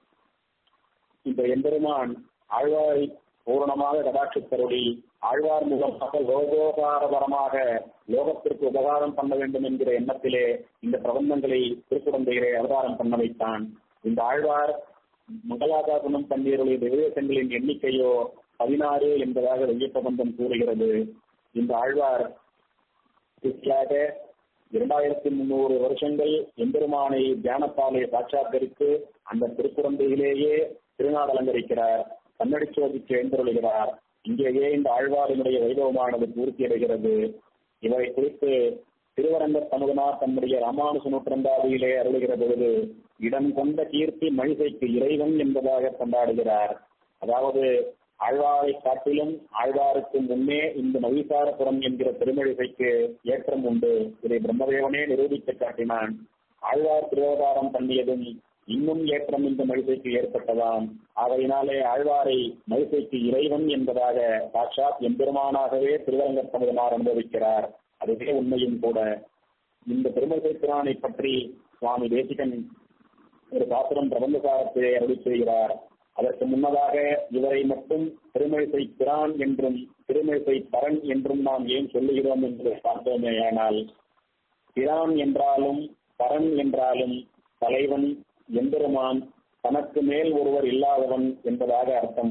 இந்த எம்பெருமான் ஆழ்வாரை பூரணமாக கடாட்சித்தருளி ஆழ்வார் முகமாக லோகோகாரபரமாக லோகத்திற்கு உபகாரம் பண்ண வேண்டும் என்கிற எண்ணத்திலே இந்த பிரபந்தங்களை திருக்குழந்தையிலே அவதாரம் பண்ண வைத்தான் இந்த ஆழ்வார் மங்களாதாசனம் பன்னீருடைய திவ்யதேசங்களின் எண்ணிக்கையோ பதினாறு என்பதாக வெய்ய பிரபந்தம் கூறுகிறது இந்த ஆழ்வார் கிறிஸ்டியாக இரண்டாயிரத்தி முன்னூறு வருஷங்கள் எம்பெருமானை தியானத்தாலே சாட்சாத்தரித்து அந்த திருக்குழந்தையிலேயே திருநாள் அலங்கரிக்கிறார் கண்ணடி சோதிக்கு எழுந்தருளுகிறார் இங்கேயே இந்த ஆழ்வாரினுடைய வைபவமானது பூர்த்தி அடைகிறது இவை குறித்து திருவரங்க சமுதனார் தம்முடைய ராமானுச நூற்றந்தாதியிலே அருளுகிற பொழுது இடம் கொண்ட கீர்த்தி மனிதைக்கு இறைவன் என்பதாக கொண்டாடுகிறார் அதாவது ஆழ்வாரை காட்டிலும் ஆழ்வாருக்கு முன்னே இந்த நவீசாரபுரம் என்கிற திருமழிசைக்கு ஏற்றம் உண்டு இதை பிரம்மதேவனே நிரூபித்து காட்டினான் ஆழ்வார் திருவதாரம் பண்ணியதும் இன்னும் ஏற்றம் இந்த மழிசைக்கு ஏற்பட்டதாம் ஆகையினாலே ஆழ்வாரை மழிசைக்கு இறைவன் என்பதாக சாட்சாத் எம்பெருமானாகவே திருவரங்கத்தமிழனார் அனுபவிக்கிறார் அதுவே உண்மையும் கூட இந்த பெருமசை பிரானை பற்றி சுவாமி தேசிகன் ஒரு பாசுரம் பிரபந்தசாரத்திலே அருளி செய்கிறார் அதற்கு முன்னதாக இவரை மட்டும் திருமழிசை பிரான் என்றும் திருமழிசை பரன் என்றும் நாம் ஏன் சொல்லுகிறோம் என்று பார்த்தோமே ஆனால் பிரான் என்றாலும் பரன் என்றாலும் தலைவன் எம்பெருமான் தனக்கு மேல் ஒருவர் இல்லாதவன் என்பதாக அர்த்தம்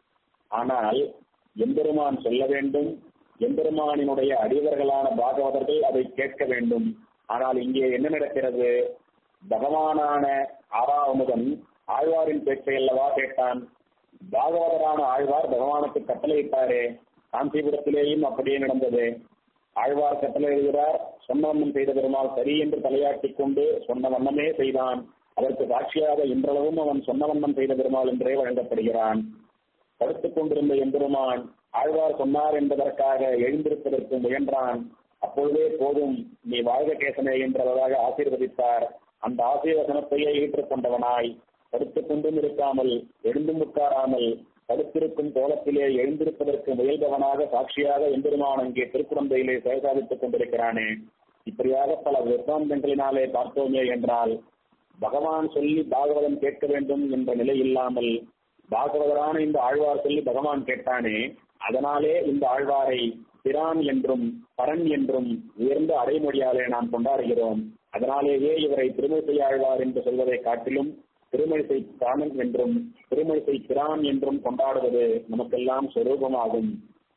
ஆனால் எம்பெருமான் சொல்ல வேண்டும் எம்பெருமானினுடைய அடிவர்களான பாகவதர்கள் அதை கேட்க வேண்டும் ஆனால் இங்கே என்ன நடக்கிறது பகவானான ஆறாவமுதன் ஆழ்வாரின் பேச்சை அல்லவா கேட்டான் பாகவதரான ஆழ்வார் பகவானுக்கு கட்டளையிட்டாரே காஞ்சிபுரத்திலேயும் அப்படியே நடந்தது ஆழ்வார் கட்டளை எழுதுகிறார் சொன்ன வண்ணம் செய்த பெருமாள் சரி என்று தலையாட்டிக் கொண்டு சொன்ன வண்ணமே செய்தான் அதற்கு சாட்சியாக இன்றளவும் அவன் சொன்ன வண்ணம் செய்த பெருமாள் என்றே வழங்கப்படுகிறான் படுத்துக் கொண்டிருந்த எம்பெருமான் ஆழ்வார் சொன்னார் என்பதற்காக எழுந்திருப்பதற்கு முயன்றான் அப்பொழுதே போதும் நீ வாழ்க கேசனே என்றதாக ஆசீர்வதித்தார் அந்த ஆசீர்வசனத்தையே ஏற்றுக்கொண்டவனாய் படுத்துக் கொண்டும் இருக்காமல் எழுந்தும் உட்காராமல் படுத்திருக்கும் கோலத்திலே எழுந்திருப்பதற்கு முயல்பவனாக சாட்சியாக எம்பெருமான் அங்கே திருக்குழந்தையிலே செயல்சாதித்துக் கொண்டிருக்கிறானே இப்படியாக பல விற்பாந்தங்களினாலே பார்த்தோமே என்றால் பகவான் சொல்லி பாகவதன் கேட்க வேண்டும் என்ற நிலை இல்லாமல் பாகவதரான இந்த ஆழ்வார் சொல்லி பகவான் கேட்டானே அதனாலே இந்த ஆழ்வாரை பிரான் என்றும் பரன் என்றும் உயர்ந்த அடைமொழியாலே நாம் கொண்டாடுகிறோம் அதனாலேயே இவரை திருமழிசை ஆழ்வார் என்று சொல்வதை காட்டிலும் திருமழிசை பிராணன் என்றும் திருமழிசை பிரான் என்றும் கொண்டாடுவது நமக்கெல்லாம் சொரூபமாகும்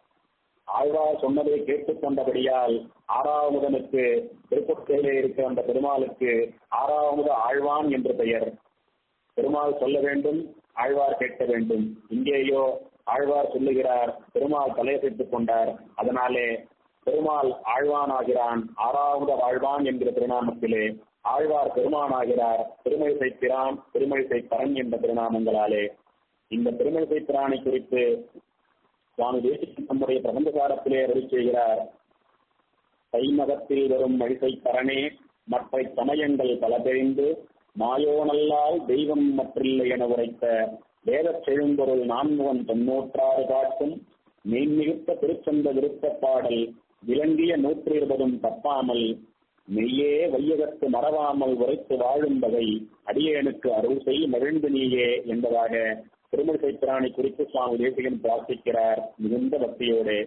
ஆழ்வார் சொன்னதை கேட்டுக்கொண்டபடியால் ஆறாவமுதனுக்கு திருப்பத்திலே இருக்கிற அந்த பெருமாளுக்கு ஆறாவமுத ஆழ்வான் என்று பெயர் பெருமாள் சொல்ல வேண்டும் ஆழ்வார் கேட்க வேண்டும் இங்கேயோ ஆழ்வார் சொல்லுகிறார் பெருமாள் தலையசைத்துக் கொண்டார் அதனாலே பெருமாள் ஆழ்வான் ஆகிறான் ஆறாவது ஆழ்வான் என்கிற திருநாமத்திலே ஆழ்வார் பெருமானாகிறார் திருமழிசை பிரான் திருமழிசை பரன் என்ற திருநாமங்களாலே இந்த திருமழிசை பிரானை குறித்து சுவாமி தேசிகன் நம்முடைய பிரபந்தகாரத்திலே அருளி செய்கிறார் தைமகத்தில் வரும் மழிசை பரனே மற்ற சமயங்கள் பல தெரிந்து மாயோனல்லால் தெய்வம் மற்றில்லை என உரைத்த வேதச் செழும்பொருள் நான்முகன் தொன்னூற்றாறு காட்டும் மெய்மிகுத்த திருச்சந்த விருத்த பாடல் விளங்கிய நூற்றி இருபதும் தப்பாமல் மெய்யே வையகத்து மறவாமல் உரைத்து வாழும் வகை அடியேனுக்கு அருள் செய் மகிழ்ந்து நீயே என்பதாக திருமணிசை பிராணி குறித்து சுவாமி தேசிகன் பிரார்த்திக்கிறார் மிகுந்த பக்தியோடு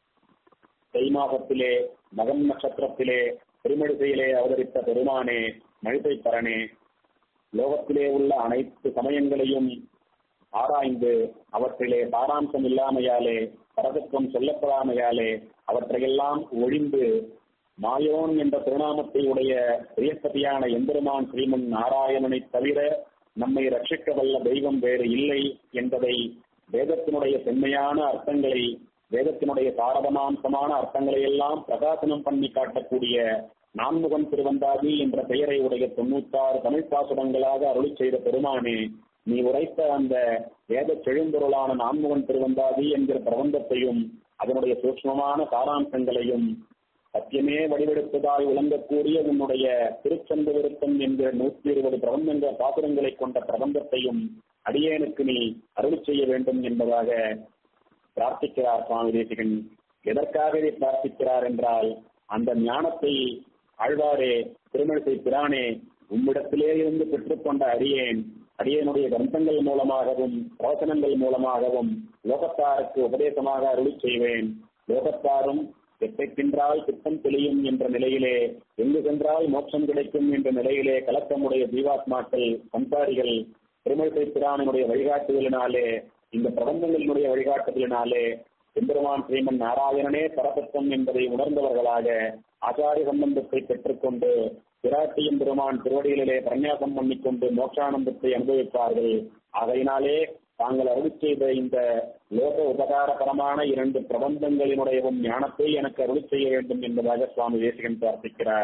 தை மாதத்திலே மகம் நட்சத்திரத்திலே திருமணிசையிலே அவதரித்த பெருமானே மழிசை பரனே லோகத்திலே உள்ள அனைத்து சமயங்களையும் ஆராய்ந்து அவற்றிலே சாராம்சம் இல்லாமையாலே பரதத்துவம் சொல்லப்படாமையாலே அவற்றையெல்லாம் ஒழிந்து மாயோன் என்ற திருநாமத்தை உடைய பிரியப்பதியான எம்பெருமான் ஸ்ரீமன் நாராயணனை தவிர நம்மை ரட்சிக்க வல்ல தெய்வம் வேறு இல்லை என்பதை வேதத்தினுடைய செம்மையான அர்த்தங்களை வேதத்தினுடைய சாரதமாம்சமான அர்த்தங்களை எல்லாம் பிரகாசனம் பண்ணி காட்டக்கூடிய நான்முகன் திருவந்தாதி என்ற பெயரை உடைய தொண்ணூத்தாறு தமிழ் பாசுரங்களாக அருளி செய்த பெருமானே நீ உரைத்த அந்த வேத செழும்பொருளான நான்முகன் திருவந்தாதி என்கிற பிரபந்தத்தையும் அதனுடைய சூக்மமான சாராம்சங்களையும் சத்தியமே வடிவெடுப்பதாய் விளங்கக்கூடிய உன்னுடைய திருச்சந்த விருத்தம் என்கிற நூற்றி இருபது பிரபந்தங்கள் பாசுரங்களை கொண்ட பிரபந்தத்தையும் அடியேனுக்கு நீ அருளி செய்ய வேண்டும் என்பதாக பிரார்த்திக்கிறார் சுவாமி தேசிகன் எதற்காக இதை பிரார்த்திக்கிறார் என்றால் அந்த ஞானத்தை ஆழ்வாரே திருமணிசை பிரானே உம்மிடத்திலே இருந்து பெற்றுக்கொண்ட அடியேன் அடியனுடைய கிரந்தங்கள் மூலமாகவும் ரோசனங்கள் மூலமாகவும் லோகத்தாருக்கு உபதேசமாக அருளி செய்வேன் லோகத்தாரும் எத்தை தின்றால் திட்டம் தெளியும் என்ற நிலையிலே எங்கு சென்றால் மோட்சம் கிடைக்கும் என்ற நிலையிலே கலக்கமுடைய ஜீவாத்மாக்கள் சம்சாரிகள் திருமழிசை பிரானினுடைய வழிகாட்டுதலினாலே இந்த பிரபந்தங்களினுடைய வழிகாட்டுதலினாலே எம்பெருமான் ஸ்ரீமன் நாராயணனே பரபத்தம் என்பதை உணர்ந்தவர்களாக ஆச்சாரிய சம்பந்தத்தை பெற்றுக்கொண்டு பிராட்டியும் பெருமான் திருவடிகளிலே பிரன்யாசம் பண்ணிக்கொண்டு மோட்சானந்தத்தை அனுபவிப்பார்கள் ஆகையினாலே தாங்கள் அருள் செய்த இந்த லோக உபகாரபரமான இரண்டு பிரபந்தங்களினுடையவும் ஞானத்தை எனக்கு அருள் செய்ய வேண்டும் என்பதாக சுவாமி தேசிகன் பிரார்த்திக்கிறார்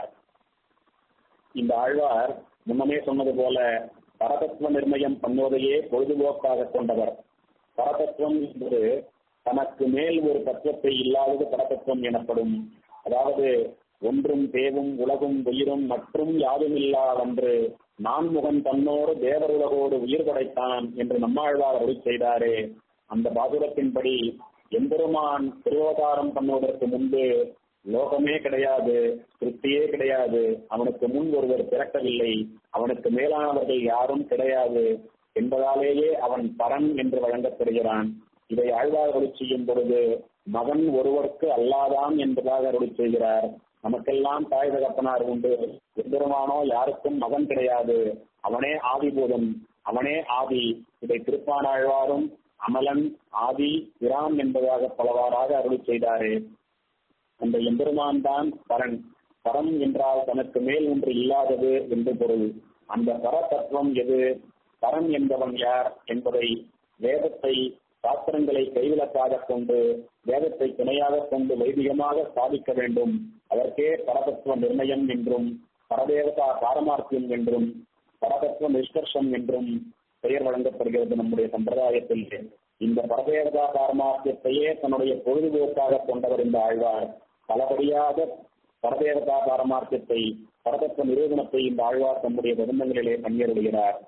இந்த ஆழ்வார் முன்னமே சொன்னது போல பரதத்துவ நிர்ணயம் பண்ணுவதையே பொழுதுபோக்காக கொண்டவர் பரதத்துவம் என்பது தனக்கு மேல் ஒரு தத்துவத்தை இல்லாதது பரதத்துவம் எனப்படும் அதாவது ஒன்றும் தேவும் உலகும் உயிரும் மற்றும் யாதுமில்லாதன்று நான்முகன் தன்னோடு தேவர் உலகோடு உயிர் படைத்தான் என்று நம்மாழ்வார் அருள் செய்தாரே அந்த பாசுரத்தின்படி எம்பெருமான் திருவதாரம் பண்ணுவதற்கு முன்பு லோகமே கிடையாது திருப்தியே கிடையாது அவனுக்கு முன் ஒருவர் பிறக்கவில்லை அவனுக்கு மேலானவர்கள் யாரும் கிடையாது என்பதாலேயே அவன் பரன் என்று வழங்கப்படுகிறான் இதை ஆழ்வார் அருளி செய்யும் பொழுது மகன் ஒருவருக்கு அல்லாதான் என்பதாக அருளி செய்கிறார் நமக்கெல்லாம் தாய் தகப்பனார் உண்டு எம்பெருமானோ யாருக்கும் மகன் கிடையாது அவனே ஆதிபூதம் அவனே ஆதி இதை திருப்பானாழ்வாரும் அமலன் ஆதி இராம் என்பதாக பலவாறாக அருளி செய்தாரே அந்த எம்பெருமான் தான் பரன் பரம் என்றால் தனக்கு மேல் ஒன்று இல்லாதது என்று பொருள் அந்த பர தத்துவம் எது பரன் என்பவன் யார் என்பதை வேதத்தை சாஸ்திரங்களை கைவிலக்காக கொண்டு வேதத்தை துணையாக கொண்டு வைதிகமாக சாதிக்க வேண்டும் அதற்கே பரதத்துவ நிர்ணயம் என்றும் பரதேவதா பாரமார்த்தியம் என்றும் பரதத்துவ நிஷ்கர்ஷம் என்றும் பெயர் வழங்கப்படுகிறது நம்முடைய சம்பிரதாயத்தில் இந்த பரதேவதா பாரமார்த்தியத்தையே தன்னுடைய பொழுதுபோக்காக கொண்டவர் இந்த ஆழ்வார் பலபடியாக பரதேவதா பாரமார்த்தியத்தை பரதத்துவ நிரூபணத்தை இந்த ஆழ்வார் தம்முடைய விருந்தங்களிலே பணியருகிறார்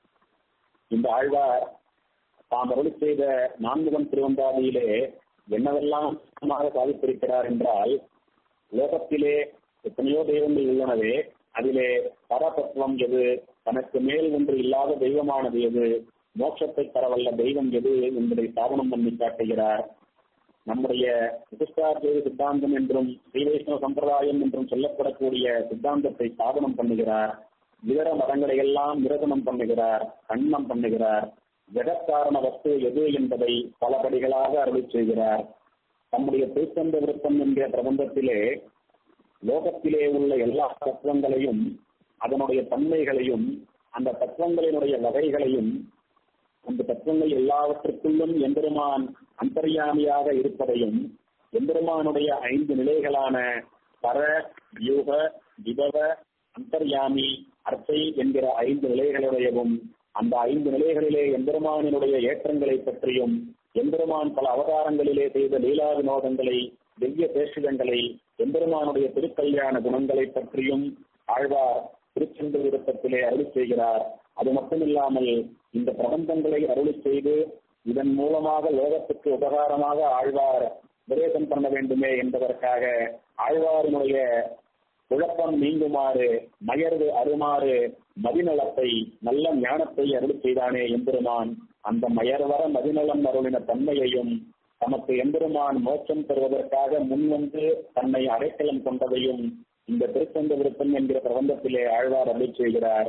இந்த ஆழ்வார் தாம் அருள் செய்த நான்குவன் திருவந்தாதியிலே என்னவெல்லாம் சாதித்திருக்கிறார் என்றால் லோகத்திலே எத்தனையோ தெய்வங்கள் உள்ளனவே அதிலே பரதத்துவம் எது தனக்கு மேல் ஒன்று இல்லாத தெய்வமானது எது மோட்சத்தை தரவல்ல தெய்வம் எது என்பதை ஸ்தாபனம் பண்ணி காட்டுகிறார் நம்முடைய விசிஷ்டாத்வைத சித்தாந்தம் என்றும் ஸ்ரீ வைஷ்ணவ சம்பிரதாயம் என்றும் சொல்லப்படக்கூடிய சித்தாந்தத்தை ஸ்தாபனம் பண்ணுகிறார் இதர மதங்களை எல்லாம் நிரசனம் பண்ணுகிறார் கண்ணம் பண்ணுகிறார் ஜெகத்காரண வஸ்து எது என்பதை பல படிகளாக அருளி செய்கிறார் தம்முடைய திருச்சந்த விருப்பம் என்கிற பிரபந்தத்திலே லோகத்திலே உள்ள எல்லா தத்துவங்களையும் அதனுடைய தன்மைகளையும் அந்த தத்துவங்களினுடைய வகைகளையும் அந்த தத்துவங்கள் எல்லாவற்றுக்குள்ளும் எம்பெருமான் அந்தர்யாமியாக இருப்பதையும் எம்பெருமானுடைய ஐந்து நிலைகளான பர யூக விபவ அந்தர்யாமி அர்த்தை என்கிற ஐந்து நிலைகளுடையவும் அந்த ஐந்து நிலைகளிலே எம்பெருமானினுடைய ஏற்றங்களை பற்றியும் எம்பெருமான் பல அவதாரங்களிலே செய்த லீலா வினோதங்களை திவ்ய பேஷிதங்களை எம்பெருமானுடைய திருக்கல்யாண குணங்களை பற்றியும் ஆழ்வார் திருச்செந்த விருப்பத்திலே அருளி செய்கிறார் அது மட்டுமில்லாமல் இந்த பிரபந்தங்களை அருளி செய்து இதன் மூலமாக லோகத்துக்கு உபகாரமாக ஆழ்வார் உபதேசம் பண்ண வேண்டுமே என்பதற்காக ஆழ்வாரினுடைய குழப்பம் நீங்குமாறு மயர்வு அருமாறு மதிநலத்தை நல்ல ஞானத்தை அருள் செய்தானே எம்பெருமான் அந்த மயர்வர மதிநலம் அருளின தன்மையையும் தமக்கு எம்பெருமான் மோட்சம் பெறுவதற்காக முன்வந்து தன்னை அடைக்கலம் கொண்டதையும் இந்த திருச்சந்த விருப்பம் என்கிற பிரபந்தத்திலே ஆழ்வார் அருள் செய்கிறார்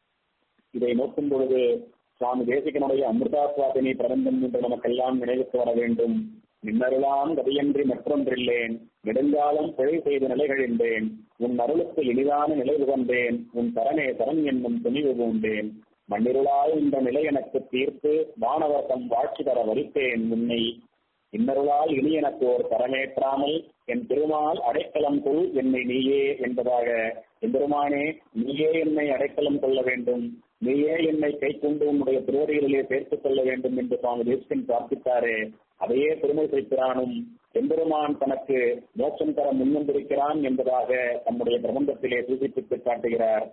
இதை நோக்கும் பொழுது சுவாமி தேசிகனுடைய அமிர்தாஸ்வாதினி பிரபந்தம் என்று நமக்கெல்லாம் நினைவுக்கு வர வேண்டும் நின்னருளாம் கதையன்றி மற்றொன்றில்லேன் நெடுங்காலம் பிழை செய்த நிலைகழிந்தேன் உன் அருளுக்கு இனிதான நிலை உகந்தேன் உன் தரனே தரன் என்னும் துணிவு பூண்டேன் மண்ணிருளாய் இந்த நிலை எனக்கு தீர்த்து வானவர் தம் வாழ்ச்சி தர வரித்தேன் உன்னை இன்னருளால் இனி எனக்கு ஒரு தரமேற்றாமல் என் திருமால் அடைக்கலம் கொள் என்னை நீயே என்பதாக எம்பெருமானே நீயே என்னை அடைக்கலம் கொள்ள வேண்டும் நீயே என்னை கை கொண்டு உன்னுடைய திருவடிகளிலே சேர்த்துக் கொள்ள வேண்டும் என்று சுவாமி தேசிகன் பிரார்த்தித்தாரே அதையே பெருமை செய்கிறானும் எம்பெருமான் தனக்கு மோட்சம் தர முன்வந்திருக்கிறான் என்பதாக தம்முடைய பிரபந்தத்திலே சூசிப்பித்து காட்டுகிறார்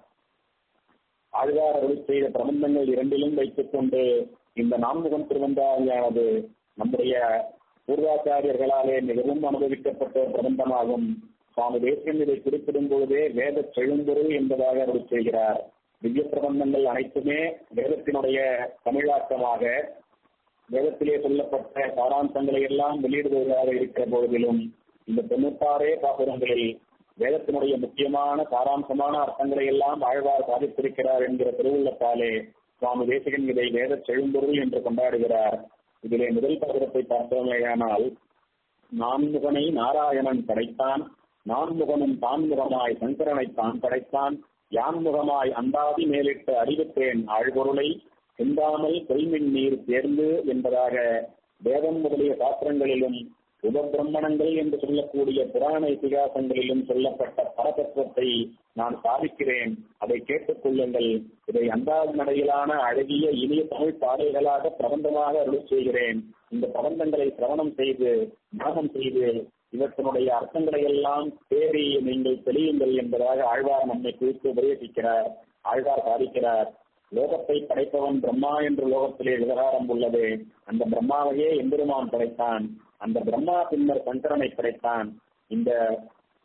ஆழ்வார் அருள் செய்த பிரபந்தங்கள் இரண்டிலும் வைத்துக் கொண்டு இந்த நான்முகம் திருவந்தாதியானது நம்முடைய பூர்வாச்சாரியர்களாலே மிகவும் அனுபவிக்கப்பட்ட பிரபந்தமாகும் சுவாமி தேசியம் இதை குறிப்பிடும் பொழுதே வேத செழும்பொருள் என்பதாக அருள் செய்கிறார் திவ்ய பிரபந்தங்கள் அனைத்துமே வேதத்தினுடைய தமிழாக்கமாக வேதத்திலே சொல்லப்பட்ட சாராம்சங்களை எல்லாம் வெளியிடுவதாக இருக்கிற போதிலும் இந்த தொண்ணூத்தாறே பாசுரங்களில் வேதத்தினுடைய முக்கியமான சாராம்சமான அர்த்தங்களை எல்லாம் ஆழ்வார் சாதித்திருக்கிறார் என்கிற திருவுள்ளத்தாலே சுவாமி தேசிகன் இதை வேத செழும்பொருள் என்று கொண்டாடுகிறார் இதிலே முதல் பாசுரத்தை பார்த்தோமேயானால் நான்முகனை நாராயணன் படைத்தான் நான்முகனும் தான்முகமாய் சங்கரனை தான் படைத்தான் யான்முகமாய் அந்தாதி மேலிட்டு அறிவித்தேன் ஆழ்பொருளை சிந்தாமல் பொய்மின் நீர் தேர்ந்து என்பதாக வேதம் முதலிய சாஸ்திரங்களிலும் உபபிரம்மணங்கள் என்று சொல்லக்கூடிய புராண இதிகாசங்களிலும் சொல்லப்பட்ட பரதத்துவத்தை நான் சாதிக்கிறேன் அதை கேட்டுக் கொள்ளுங்கள் இதை அந்தாதி நடையிலான அழகிய இனிய தமிழ் பாடல்களாக பிரபந்தமாக அருள் செய்கிறேன் இந்த பிரபந்தங்களை சிரவணம் செய்து மனநம் செய்து இவற்றினுடைய அர்த்தங்களை எல்லாம் தேடி நீங்கள் தெளியுங்கள் என்பதாக ஆழ்வார் நம்மை குறித்து உபதேசிக்கிறார் ஆழ்வார் சாதிக்கிறார் லோகத்தை படைப்பவன் பிரம்மா என்ற லோகத்திலே விவகாரம் உள்ளது அந்த பிரம்மாவையே எம்பெருமான் படைத்தான் அந்த பிரம்மா பின்னர் சங்கரனை படைத்தான் இந்த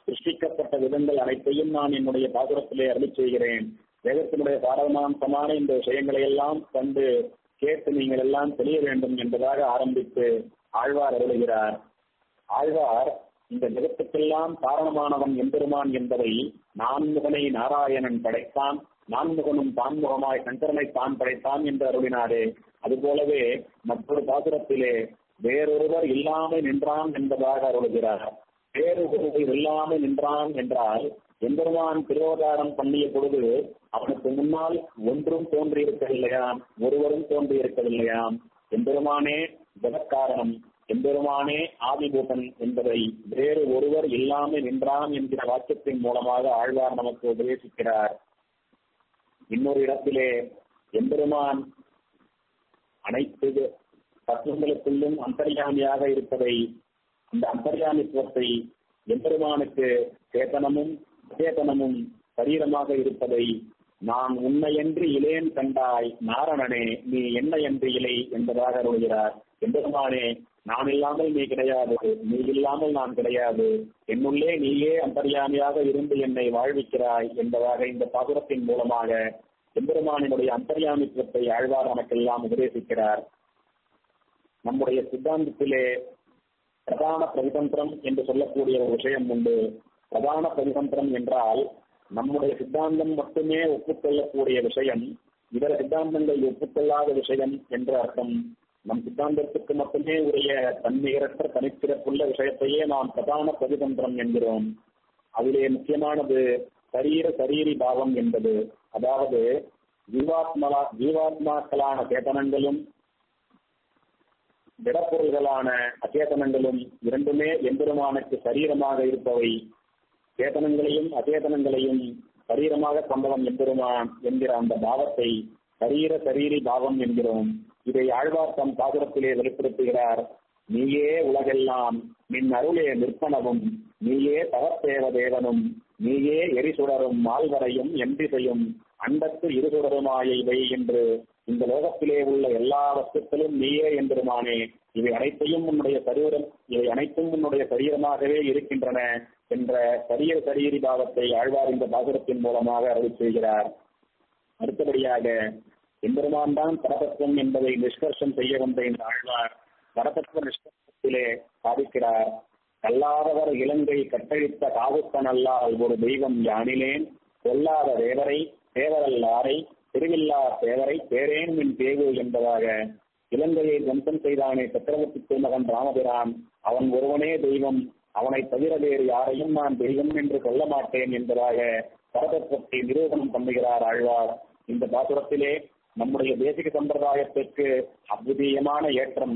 சிருஷ்டிக்கப்பட்ட விதங்கள் அனைத்தையும் நான் என்னுடைய பாசுரத்திலே அருளி செய்கிறேன் வேதத்தினுடைய பாரதமாம்சமான இந்த விஷயங்களை எல்லாம் கண்டு கேட்டு நீங்கள் எல்லாம் தெளிய வேண்டும் என்பதாக ஆரம்பித்து ஆழ்வார் அருளுகிறார் ஆழ்வார் இந்த ஜெகத்துக்கெல்லாம் காரணமானவன் எம்பெருமான் என்பதை நான்முகனை நாராயணன் படைத்தான் நான்முகனும் தான்முகமாய் சங்கரனை தான் படைத்தான் என்று அருளினாரே அதுபோலவே மற்றொரு பாசுரத்திலே வேறொருவர் இல்லாமல் நின்றான் என்பதாக அருளுகிறார் வேறொருவர் இல்லாமல் நின்றான் என்றால் எம்பெருமான் திருவதாரம் பண்ணிய பொழுது அவனுக்கு முன்னால் ஒன்றும் தோன்றியிருக்கவில்லையாம் ஒருவரும் தோன்றியிருக்கவில்லையாம் எம்பெருமானே ஜெகத்காரணம் எம்பெருமானே ஆதிபூதன் என்பதை வேறு ஒருவர் இல்லாமல் நின்றான் என்கிற வாக்கியத்தின் மூலமாக ஆழ்வார் நமக்கு உபதேசிக்கிறார் இன்னொரு இடத்திலே எம்பெருமான் அனைத்து தத்துவங்களுக்குள்ளும் அந்தர்யாமியாக இருப்பதை அந்த அந்தர்யாமித்துவத்தை எம்பெருமானுக்கு சேதனமும் அச்சேதனமும் சரீரமாக இருப்பதை நான் உன்னையன்று இலேன் கண்டாய் நாரணனே நீ என்னையன்று இலை என்பதாக அருள்கிறார் எம்பெருமானே நான் இல்லாமல் நீ கிடையாது நீ இல்லாமல் நான் கிடையாது என்னுள்ளே நீயே அந்தர்யாமியாக இருந்து என்னை வாழ்விக்கிறாய் என்பதாக இந்த பாசுரத்தின் மூலமாக எம்பெருமானினுடைய அந்தர்யாமித்துவத்தை ஆழ்வார் நமக்கெல்லாம் உபதேசிக்கிறார் நம்முடைய சித்தாந்தத்திலே பிரதான பிரதிதந்திரம் என்று சொல்லக்கூடிய ஒரு விஷயம் உண்டு பிரதான பிரதிதந்திரம் என்றால் நம்முடைய சித்தாந்தம் மட்டுமே ஒப்புக்கொள்ளக்கூடிய விஷயம் இதர சித்தாந்தங்கள் ஒப்புக்கொள்ளாத விஷயம் என்று அர்த்தம் நம் சித்தாந்தத்துக்கு மட்டுமே உரிய தன்னிகரற்ற தனிச்சிறப்புள்ள விஷயத்தையே நாம் பிரதான பிரதிதந்திரம் என்கிறோம் அதிலே முக்கியமானது சரீர சரீரி பாவம் என்பது அதாவது ஜீவாத்மலா ஜீவாத்மாக்களான சேதனங்களும் திடப்பொருள்களான அச்சேதனங்களும் இரண்டுமே எம்பெருமானுக்கு சரீரமாக இருப்பவை சேதனங்களையும் அச்சேதனங்களையும் சரீரமாக கொண்டவன் எம்பெருமான் என்கிற அந்த பாவத்தை சரீர சரீரி பாவம் என்கிறோம் இதை ஆழ்வார் தம் பாசுரத்திலே வெளிப்படுத்துகிறார் நீயே உலகெல்லாம் நின் அருளே நிற்பனவும் நீயே தவத்தேவ தேவனும் நீயே எரிசுடரும் மால்வரையும் என்றிசையும் அண்டத்து இருசுடருமாயை வை என்று இந்த லோகத்திலே உள்ள எல்லா வஸ்துக்களும் நீயே என்பதுமானே இவை அனைத்தையும் உன்னுடைய சரீரம் இவை அனைத்தும் உன்னுடைய சரீரமாகவே இருக்கின்றன என்ற சரீர சரீரி பாவத்தை ஆழ்வார் இந்த பாசுரத்தின் மூலமாக அருள் செய்கிறார் அடுத்தபடியாக எம்பெருமான் தான் பரதத்துவம் என்பதை நிஷ்கர்ஷம் செய்ய வந்த இந்த ஆழ்வார் பரதத்துவ நிஷ்கர்ஷத்திலே சாதிக்கிறார் கல்லாதவர் இலங்கை கட்டழித்த காவுக்கனல்லால் ஒரு தெய்வம் யானிலேன் கொல்லாத தேவரை தேவரல்லாரை திருவில்லா தேவரை பேரேன் மின் தேவு என்பதாக இலங்கையை துவம்சம் செய்தானே சக்கரவர்த்தி திருமகன் ராமபிரான் அவன் ஒருவனே தெய்வம் அவனை தவிர வேறு யாரையும் நான் தெய்வம் என்று சொல்ல மாட்டேன் என்பதாக பரதத்துவத்தை நிரூபணம் பண்ணுகிறார் ஆழ்வார் இந்த பாசுரத்திலே நம்முடைய தேசிக சம்பிரதாயத்திற்கு அத்விதீயமான ஏற்றம்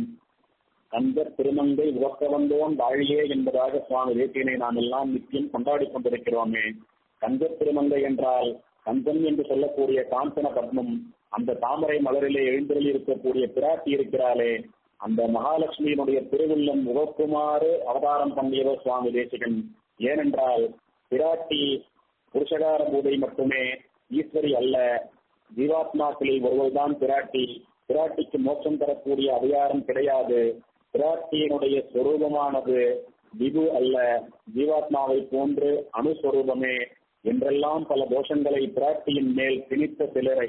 கந்தர் திருமங்கை உவக்க வந்தோன் வாழியே என்பதாக சுவாமி தேசியனை நாம் எல்லாம் நித்தியம் கொண்டாடி கொண்டிருக்கிறோமே கந்தர் திருமங்கை என்றால் கந்தன் என்று சொல்லக்கூடிய காஞ்சன பத்மம் அந்த தாமரை மலரிலே எழுந்தருளி இருக்கக்கூடிய பிராட்டி இருக்கிறாளே அந்த மகாலட்சுமியினுடைய திருவுள்ளம் உகக்குமாறு அவதாரம் பண்ணியவர் சுவாமி தேசிகன் ஏனென்றால் பிராட்டி புருஷகார பூதை மட்டுமே ஈஸ்வரி அல்ல ஜீவாத்மாக்களில் ஒருவர்தான் பிராட்டி பிராட்டிக்கு மோட்சம் தரக்கூடிய அதிகாரம் கிடையாது பிராட்டியினுடைய ஸ்வரூபமானது விபு அல்ல ஜீவாத்மாவை போன்று அணுஸ்வரூபமே என்றெல்லாம் பல தோஷங்களை பிராட்டியின் மேல் திணித்த சிலரை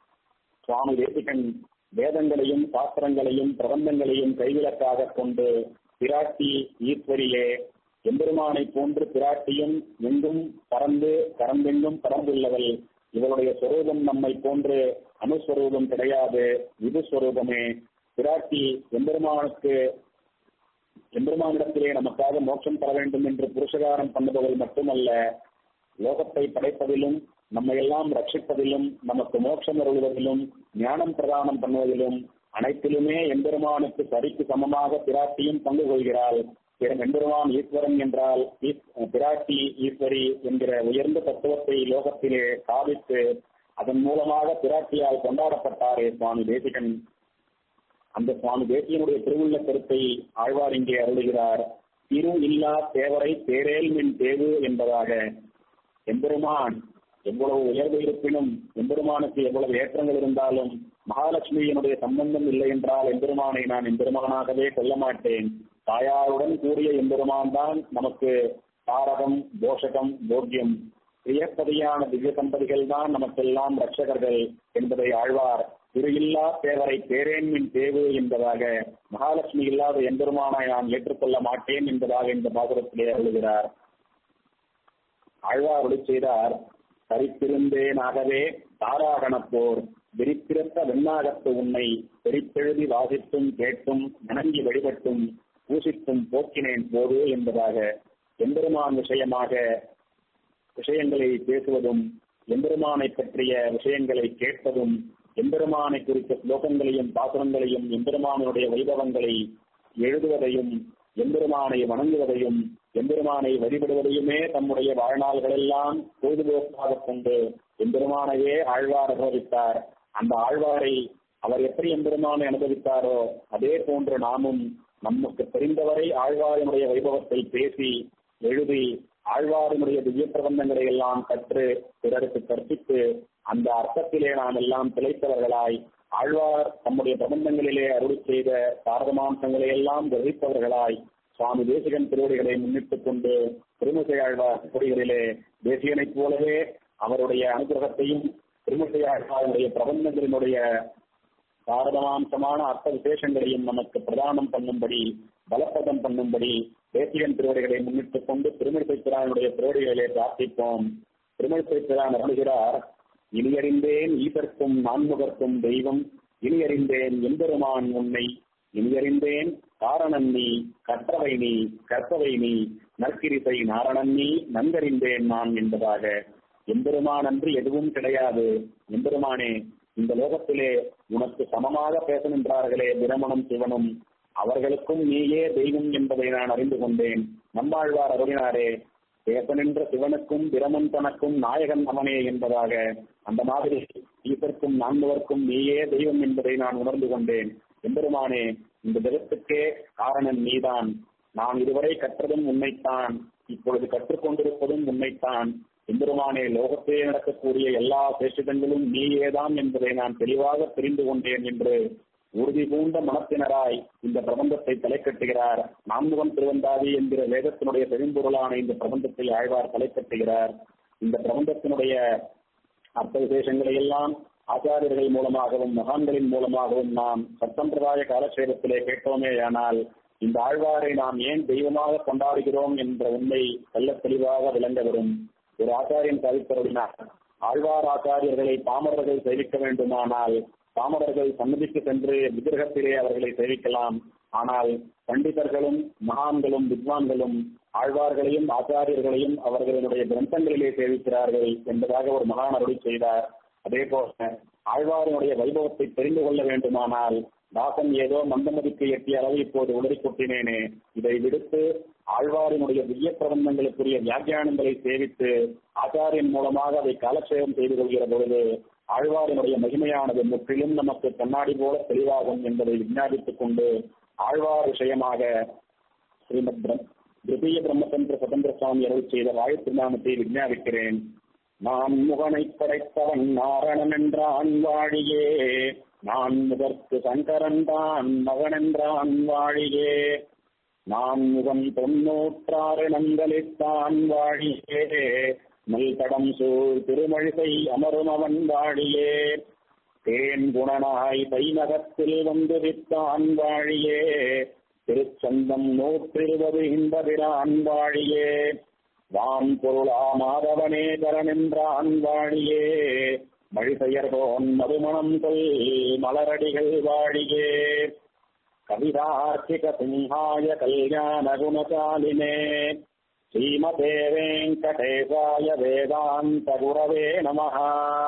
சுவாமி தேசிகன் வேதங்களையும் சாஸ்திரங்களையும் பிரபந்தங்களையும் கைவிலக்காக கொண்டு பிராட்டி ஈஸ்வரியே எம்பெருமானை போன்று பிராட்டியும் எங்கும் பறந்து பறந்தெங்கும் பறந்துள்ளவள் இவளுடைய ஸ்வரூபம் நம்மை போன்று அணுஸ்வரூபம் கிடையாது இது ஸ்வரூபமே பிராட்டி எம்பெருமானுக்கு எம்பெருமானிடத்திலே நமக்காக மோட்சம் தர வேண்டும் என்று புருஷகாரம் பண்ணுபவள் மட்டுமல்ல லோகத்தை படைப்பதிலும் நம்மை எல்லாம் ரட்சிப்பதிலும் நமக்கு மோட்சம் அருள்வதிலும் ஞானம் பிரதானம் பண்ணுவதிலும் அனைத்திலுமே எம்பெருமானுக்கு சரிக்கு சமமாக பிராட்டியும் பங்கு கொள்கிறாள் எம்பெருமான் ஈஸ்வரன் என்றால் பிராட்டி ஈஸ்வரி என்கிற உயர்ந்த தத்துவத்தை லோகத்திலே சாதித்து அதன் மூலமாக பிராட்டியால் கொண்டாடப்பட்டாரே சுவாமி தேசிகன் அந்த சுவாமி தேசியனுடைய திருவுள்ள கருத்தை ஆழ்வார் இங்கே அருளுகிறார் திரு இல்லா தேவரை தேரேல் மின் தேவு என்பதாக எம்பெருமான் எவ்வளவு உயர்வு இருப்பினும் எம்பெருமானுக்கு எவ்வளவு ஏற்றங்கள் இருந்தாலும் மகாலட்சுமியினுடைய சம்பந்தம் இல்லை என்றால் எம்பெருமானை நான் எம்பெருமானாகவே கொள்ள மாட்டேன் தாயாருடன் கூடிய எம்பெருமான் தான் நமக்கு தாரகம் போஷகம் போக்கியம் பிரியப்பதியான திவ்ய தம்பதிகள் தான் நமக்கெல்லாம் ரட்சகர்கள் என்பதை ஆழ்வார் திரு இல்லா தேவரை பேரேன்மின் தேவு என்பதாக மகாலட்சுமி இல்லாத எம்பெருமானாய் நான் ஏற்றுக்கொள்ள மாட்டேன் என்பதாக இந்த பாசுரத்திலே அருளுகிறார் ஆழ்வார் ஒளி செய்தார் தரித்திருந்தேனாகவே தாராகணப்போர் விரித்திருத்த வெண்ணாகத்து உன்னை பெரித்தெழுதி வாசித்தும் கேட்டும் வணங்கி வழிபட்டும் பூசித்தும் போக்கினேன் போது என்பதாக எம்பெருமான் விஷயமாக விஷயங்களை பேசுவதும் எம்பெருமானை பற்றிய விஷயங்களை கேட்பதும் எம்பெருமானை குறித்த ஸ்லோகங்களையும் பாசுரங்களையும் எம்பெருமானுடைய வைபவங்களை எழுதுவதையும் எம்பெருமானை வணங்குவதையும் எம்பெருமானை வழிபடுவதையுமே தம்முடைய வாழ்நாள்களெல்லாம் பொழுதுபோக்காக கொண்டு எம்பெருமானையே ஆழ்வார் அனுபவித்தார் அந்த ஆழ்வாரை அவர் எப்படி எம்பெருமானை அனுபவித்தாரோ அதே போன்று நாமும் நமக்கு தெரிந்தவரை ஆழ்வாரினுடைய வைபவத்தை பேசி எழுதி ஆழ்வாரினுடைய திவ்ய பிரபந்தங்களை எல்லாம் கற்று பிறருக்கு கற்பித்து அந்த அர்த்தத்திலே நாம் எல்லாம் திளைத்தவர்களாய் ஆழ்வார் தம்முடைய பிரபந்தங்களிலே அருள் செய்த சாரதமாம்சங்களை எல்லாம் கிரகித்தவர்களாய் சுவாமி தேசிகன் திருவடிகளை முன்னிட்டுக் கொண்டு திருமுசை ஆழ்வார் திருவடிகளிலே தேசிகனைப் போலவே அவருடைய அனுகிரகத்தையும் திருமுசை ஆழ்வாருடைய பிரபந்தங்களினுடைய சாரதமாம்சமான அர்த்த விசேஷங்களையும் நமக்கு பிரதானம் பண்ணும்படி பலப்பதம் பண்ணும்படி தேசிகன் திருவடிகளை முன்னிட்டுக் கொண்டு திருமணிசை பிரானுடைய திருவடிகளிலே பிரார்த்திப்போம் திருமணிசை பிரான் அருள்கிறார் இனியறிந்தேன் ஈசர்க்கும் நான்முகர்க்கும் தெய்வம் இனியறிந்தேன் எம்பெருமான் உன்னை இனியறிந்தேன் காரணன் நீ கற்றவை நீ கற்பவை நீ நற்கிரிசை நாரணன் நீ நன்கறிந்தேன் நான் என்பதாக எம்பெருமான் அன்று எதுவும் கிடையாது எம்பெருமானே இந்த லோகத்திலே உனக்கு சமமாக பேசணுன்றார்களே பிரமணம் சிவனும் அவர்களுக்கும் நீயே தெய்வம் என்பதை நான் அறிந்து கொண்டேன் நம்மாழ்வார் அருளினாரே பேசனின்ற சிவனுக்கும் பிரமன் தனக்கும் நாயகன் அவனே என்பதாக அந்த மாதிரி ஈசர்க்கும் நான்குவர்க்கும் நீயே தெய்வம் என்பதை நான் உணர்ந்து கொண்டேன் எம்பெருமானே இந்த ஜெகத்துக்கே காரணம் நீதான் நான் இதுவரை கற்றதும் உண்மைத்தான் இப்பொழுது கற்றுக்கொண்டிருப்பதும் உண்மைத்தான் எம்பெருமானே லோகத்திலே நடக்கக்கூடிய எல்லா சேஷிதங்களும் நீயேதான் என்பதை நான் தெளிவாக தெரிந்து கொண்டேன் என்று உறுதி பூண்ட மனத்தினராய் இந்த பிரபந்தத்தை தலைக்கட்டுகிறார் நான்முகன் திருவந்தாதி என்கிற வேதத்தினுடைய பெரும்பொருளான இந்த பிரபந்தத்தை ஆழ்வார் தலைக்கட்டுகிறார் இந்த பிரபந்தத்தினுடைய அர்த்த விசேஷங்களை எல்லாம் ஆச்சாரியர்கள் மூலமாகவும் மகான்களின் மூலமாகவும் நாம் சத்தம்பிரதாய காலக்ஷேபத்திலே கேட்டோமேயானால் இந்த ஆழ்வாரை நாம் ஏன் தெய்வமாக கொண்டாடுகிறோம் என்ற உண்மை தெல்ல தெளிவாக விளங்க வரும் ஒரு ஆச்சாரியன் சாதித்தருளினார் ஆழ்வார் ஆச்சாரியர்களை பாமரர்கள் சேவிக்க வேண்டுமானால் பாமரர்கள் சன்னதிக்கு சென்று விக்கிரகத்திலே அவர்களை சேவிக்கலாம் ஆனால் பண்டிதர்களும் மகான்களும் வித்வான்களும் ஆழ்வார்களையும் ஆச்சாரியர்களையும் அவர்களுடைய கிரந்தங்களிலே சேவிக்கிறார்கள் என்பதாக ஒரு மகான் அருளி செய்தார் அதே போல ஆழ்வாரினுடைய வைபவத்தை தெரிந்து கொள்ள வேண்டுமானால் தாசன் ஏதோ மந்தமதிக்கு எட்டிய அளவு இப்போது உடறி கொட்டினேனே இதை விடுத்து ஆழ்வாரினுடைய திவ்ய பிரபந்தங்களுக்குரிய வியாக்கியானங்களை சேவித்து ஆச்சாரியன் மூலமாக அதை காலக்ஷேபம் செய்து கொள்கிற பொழுது ஆழ்வாரினுடைய மகிமையானது முற்றிலும் நமக்கு கண்ணாடி போல தெளிவாகும் என்பதை விஞ்ஞாபித்துக் கொண்டு ஆழ்வார் விஷயமாக ஸ்ரீமத் திருத்தீய பிரம்மதந்திர சுதந்திர சுவாமி அருள் செய்த வாயு திருநாமத்தை விஞ்ஞாபிக்கிறேன் நான் முகனை படைத்தவன் நாரணன் என்றான் வாழியே நான் முதற்கு சங்கரன் தான் மகன் என்றான் வாழியே நான் முகன் தொன்னூற்றாறு நங்களித்தான் வாழியே நல்தடம் சூழ் திருமழிசை அமரும் அவன் வாழியே தேன் குணனாய் தைநகத்தில் வந்து வித்தான் வாழியே திருச்சந்தம் நூற்றிருபது இன்பபிரான் வாழியே வான் பொருளா மாதவனே கரனென்றான் வாழியே மழிபெயர்கோன் மறுமணம் கொல் மலரடிகள் வாழியே கவிதார்த்திக சிம்ஹாய கல்யாண குணசாலினே ஸ்ரீமதே வெங்கடேசாய வேதாந்த குரவே நமः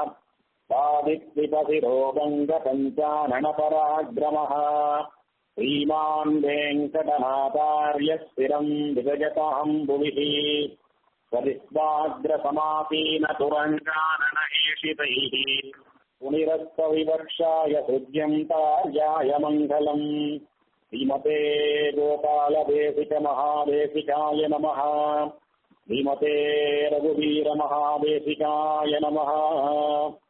வாதித்விபதிரோபங்க பஞ்சானன பராக்கிரமः श्रीमान् वेङ्कटनाथार्य स्थिरम् विजयताम् भुविः स्वदिस्वाग्रसमापीनतुरङ्गाननहेषितैः पुनिरस्तविवक्षाय हृद्यम् कार्याय मङ्गलम् श्रीमते गोपालदेशिकमहादेशिकाय नमः श्रीमते रघुवीरमहादेशिकाय नमः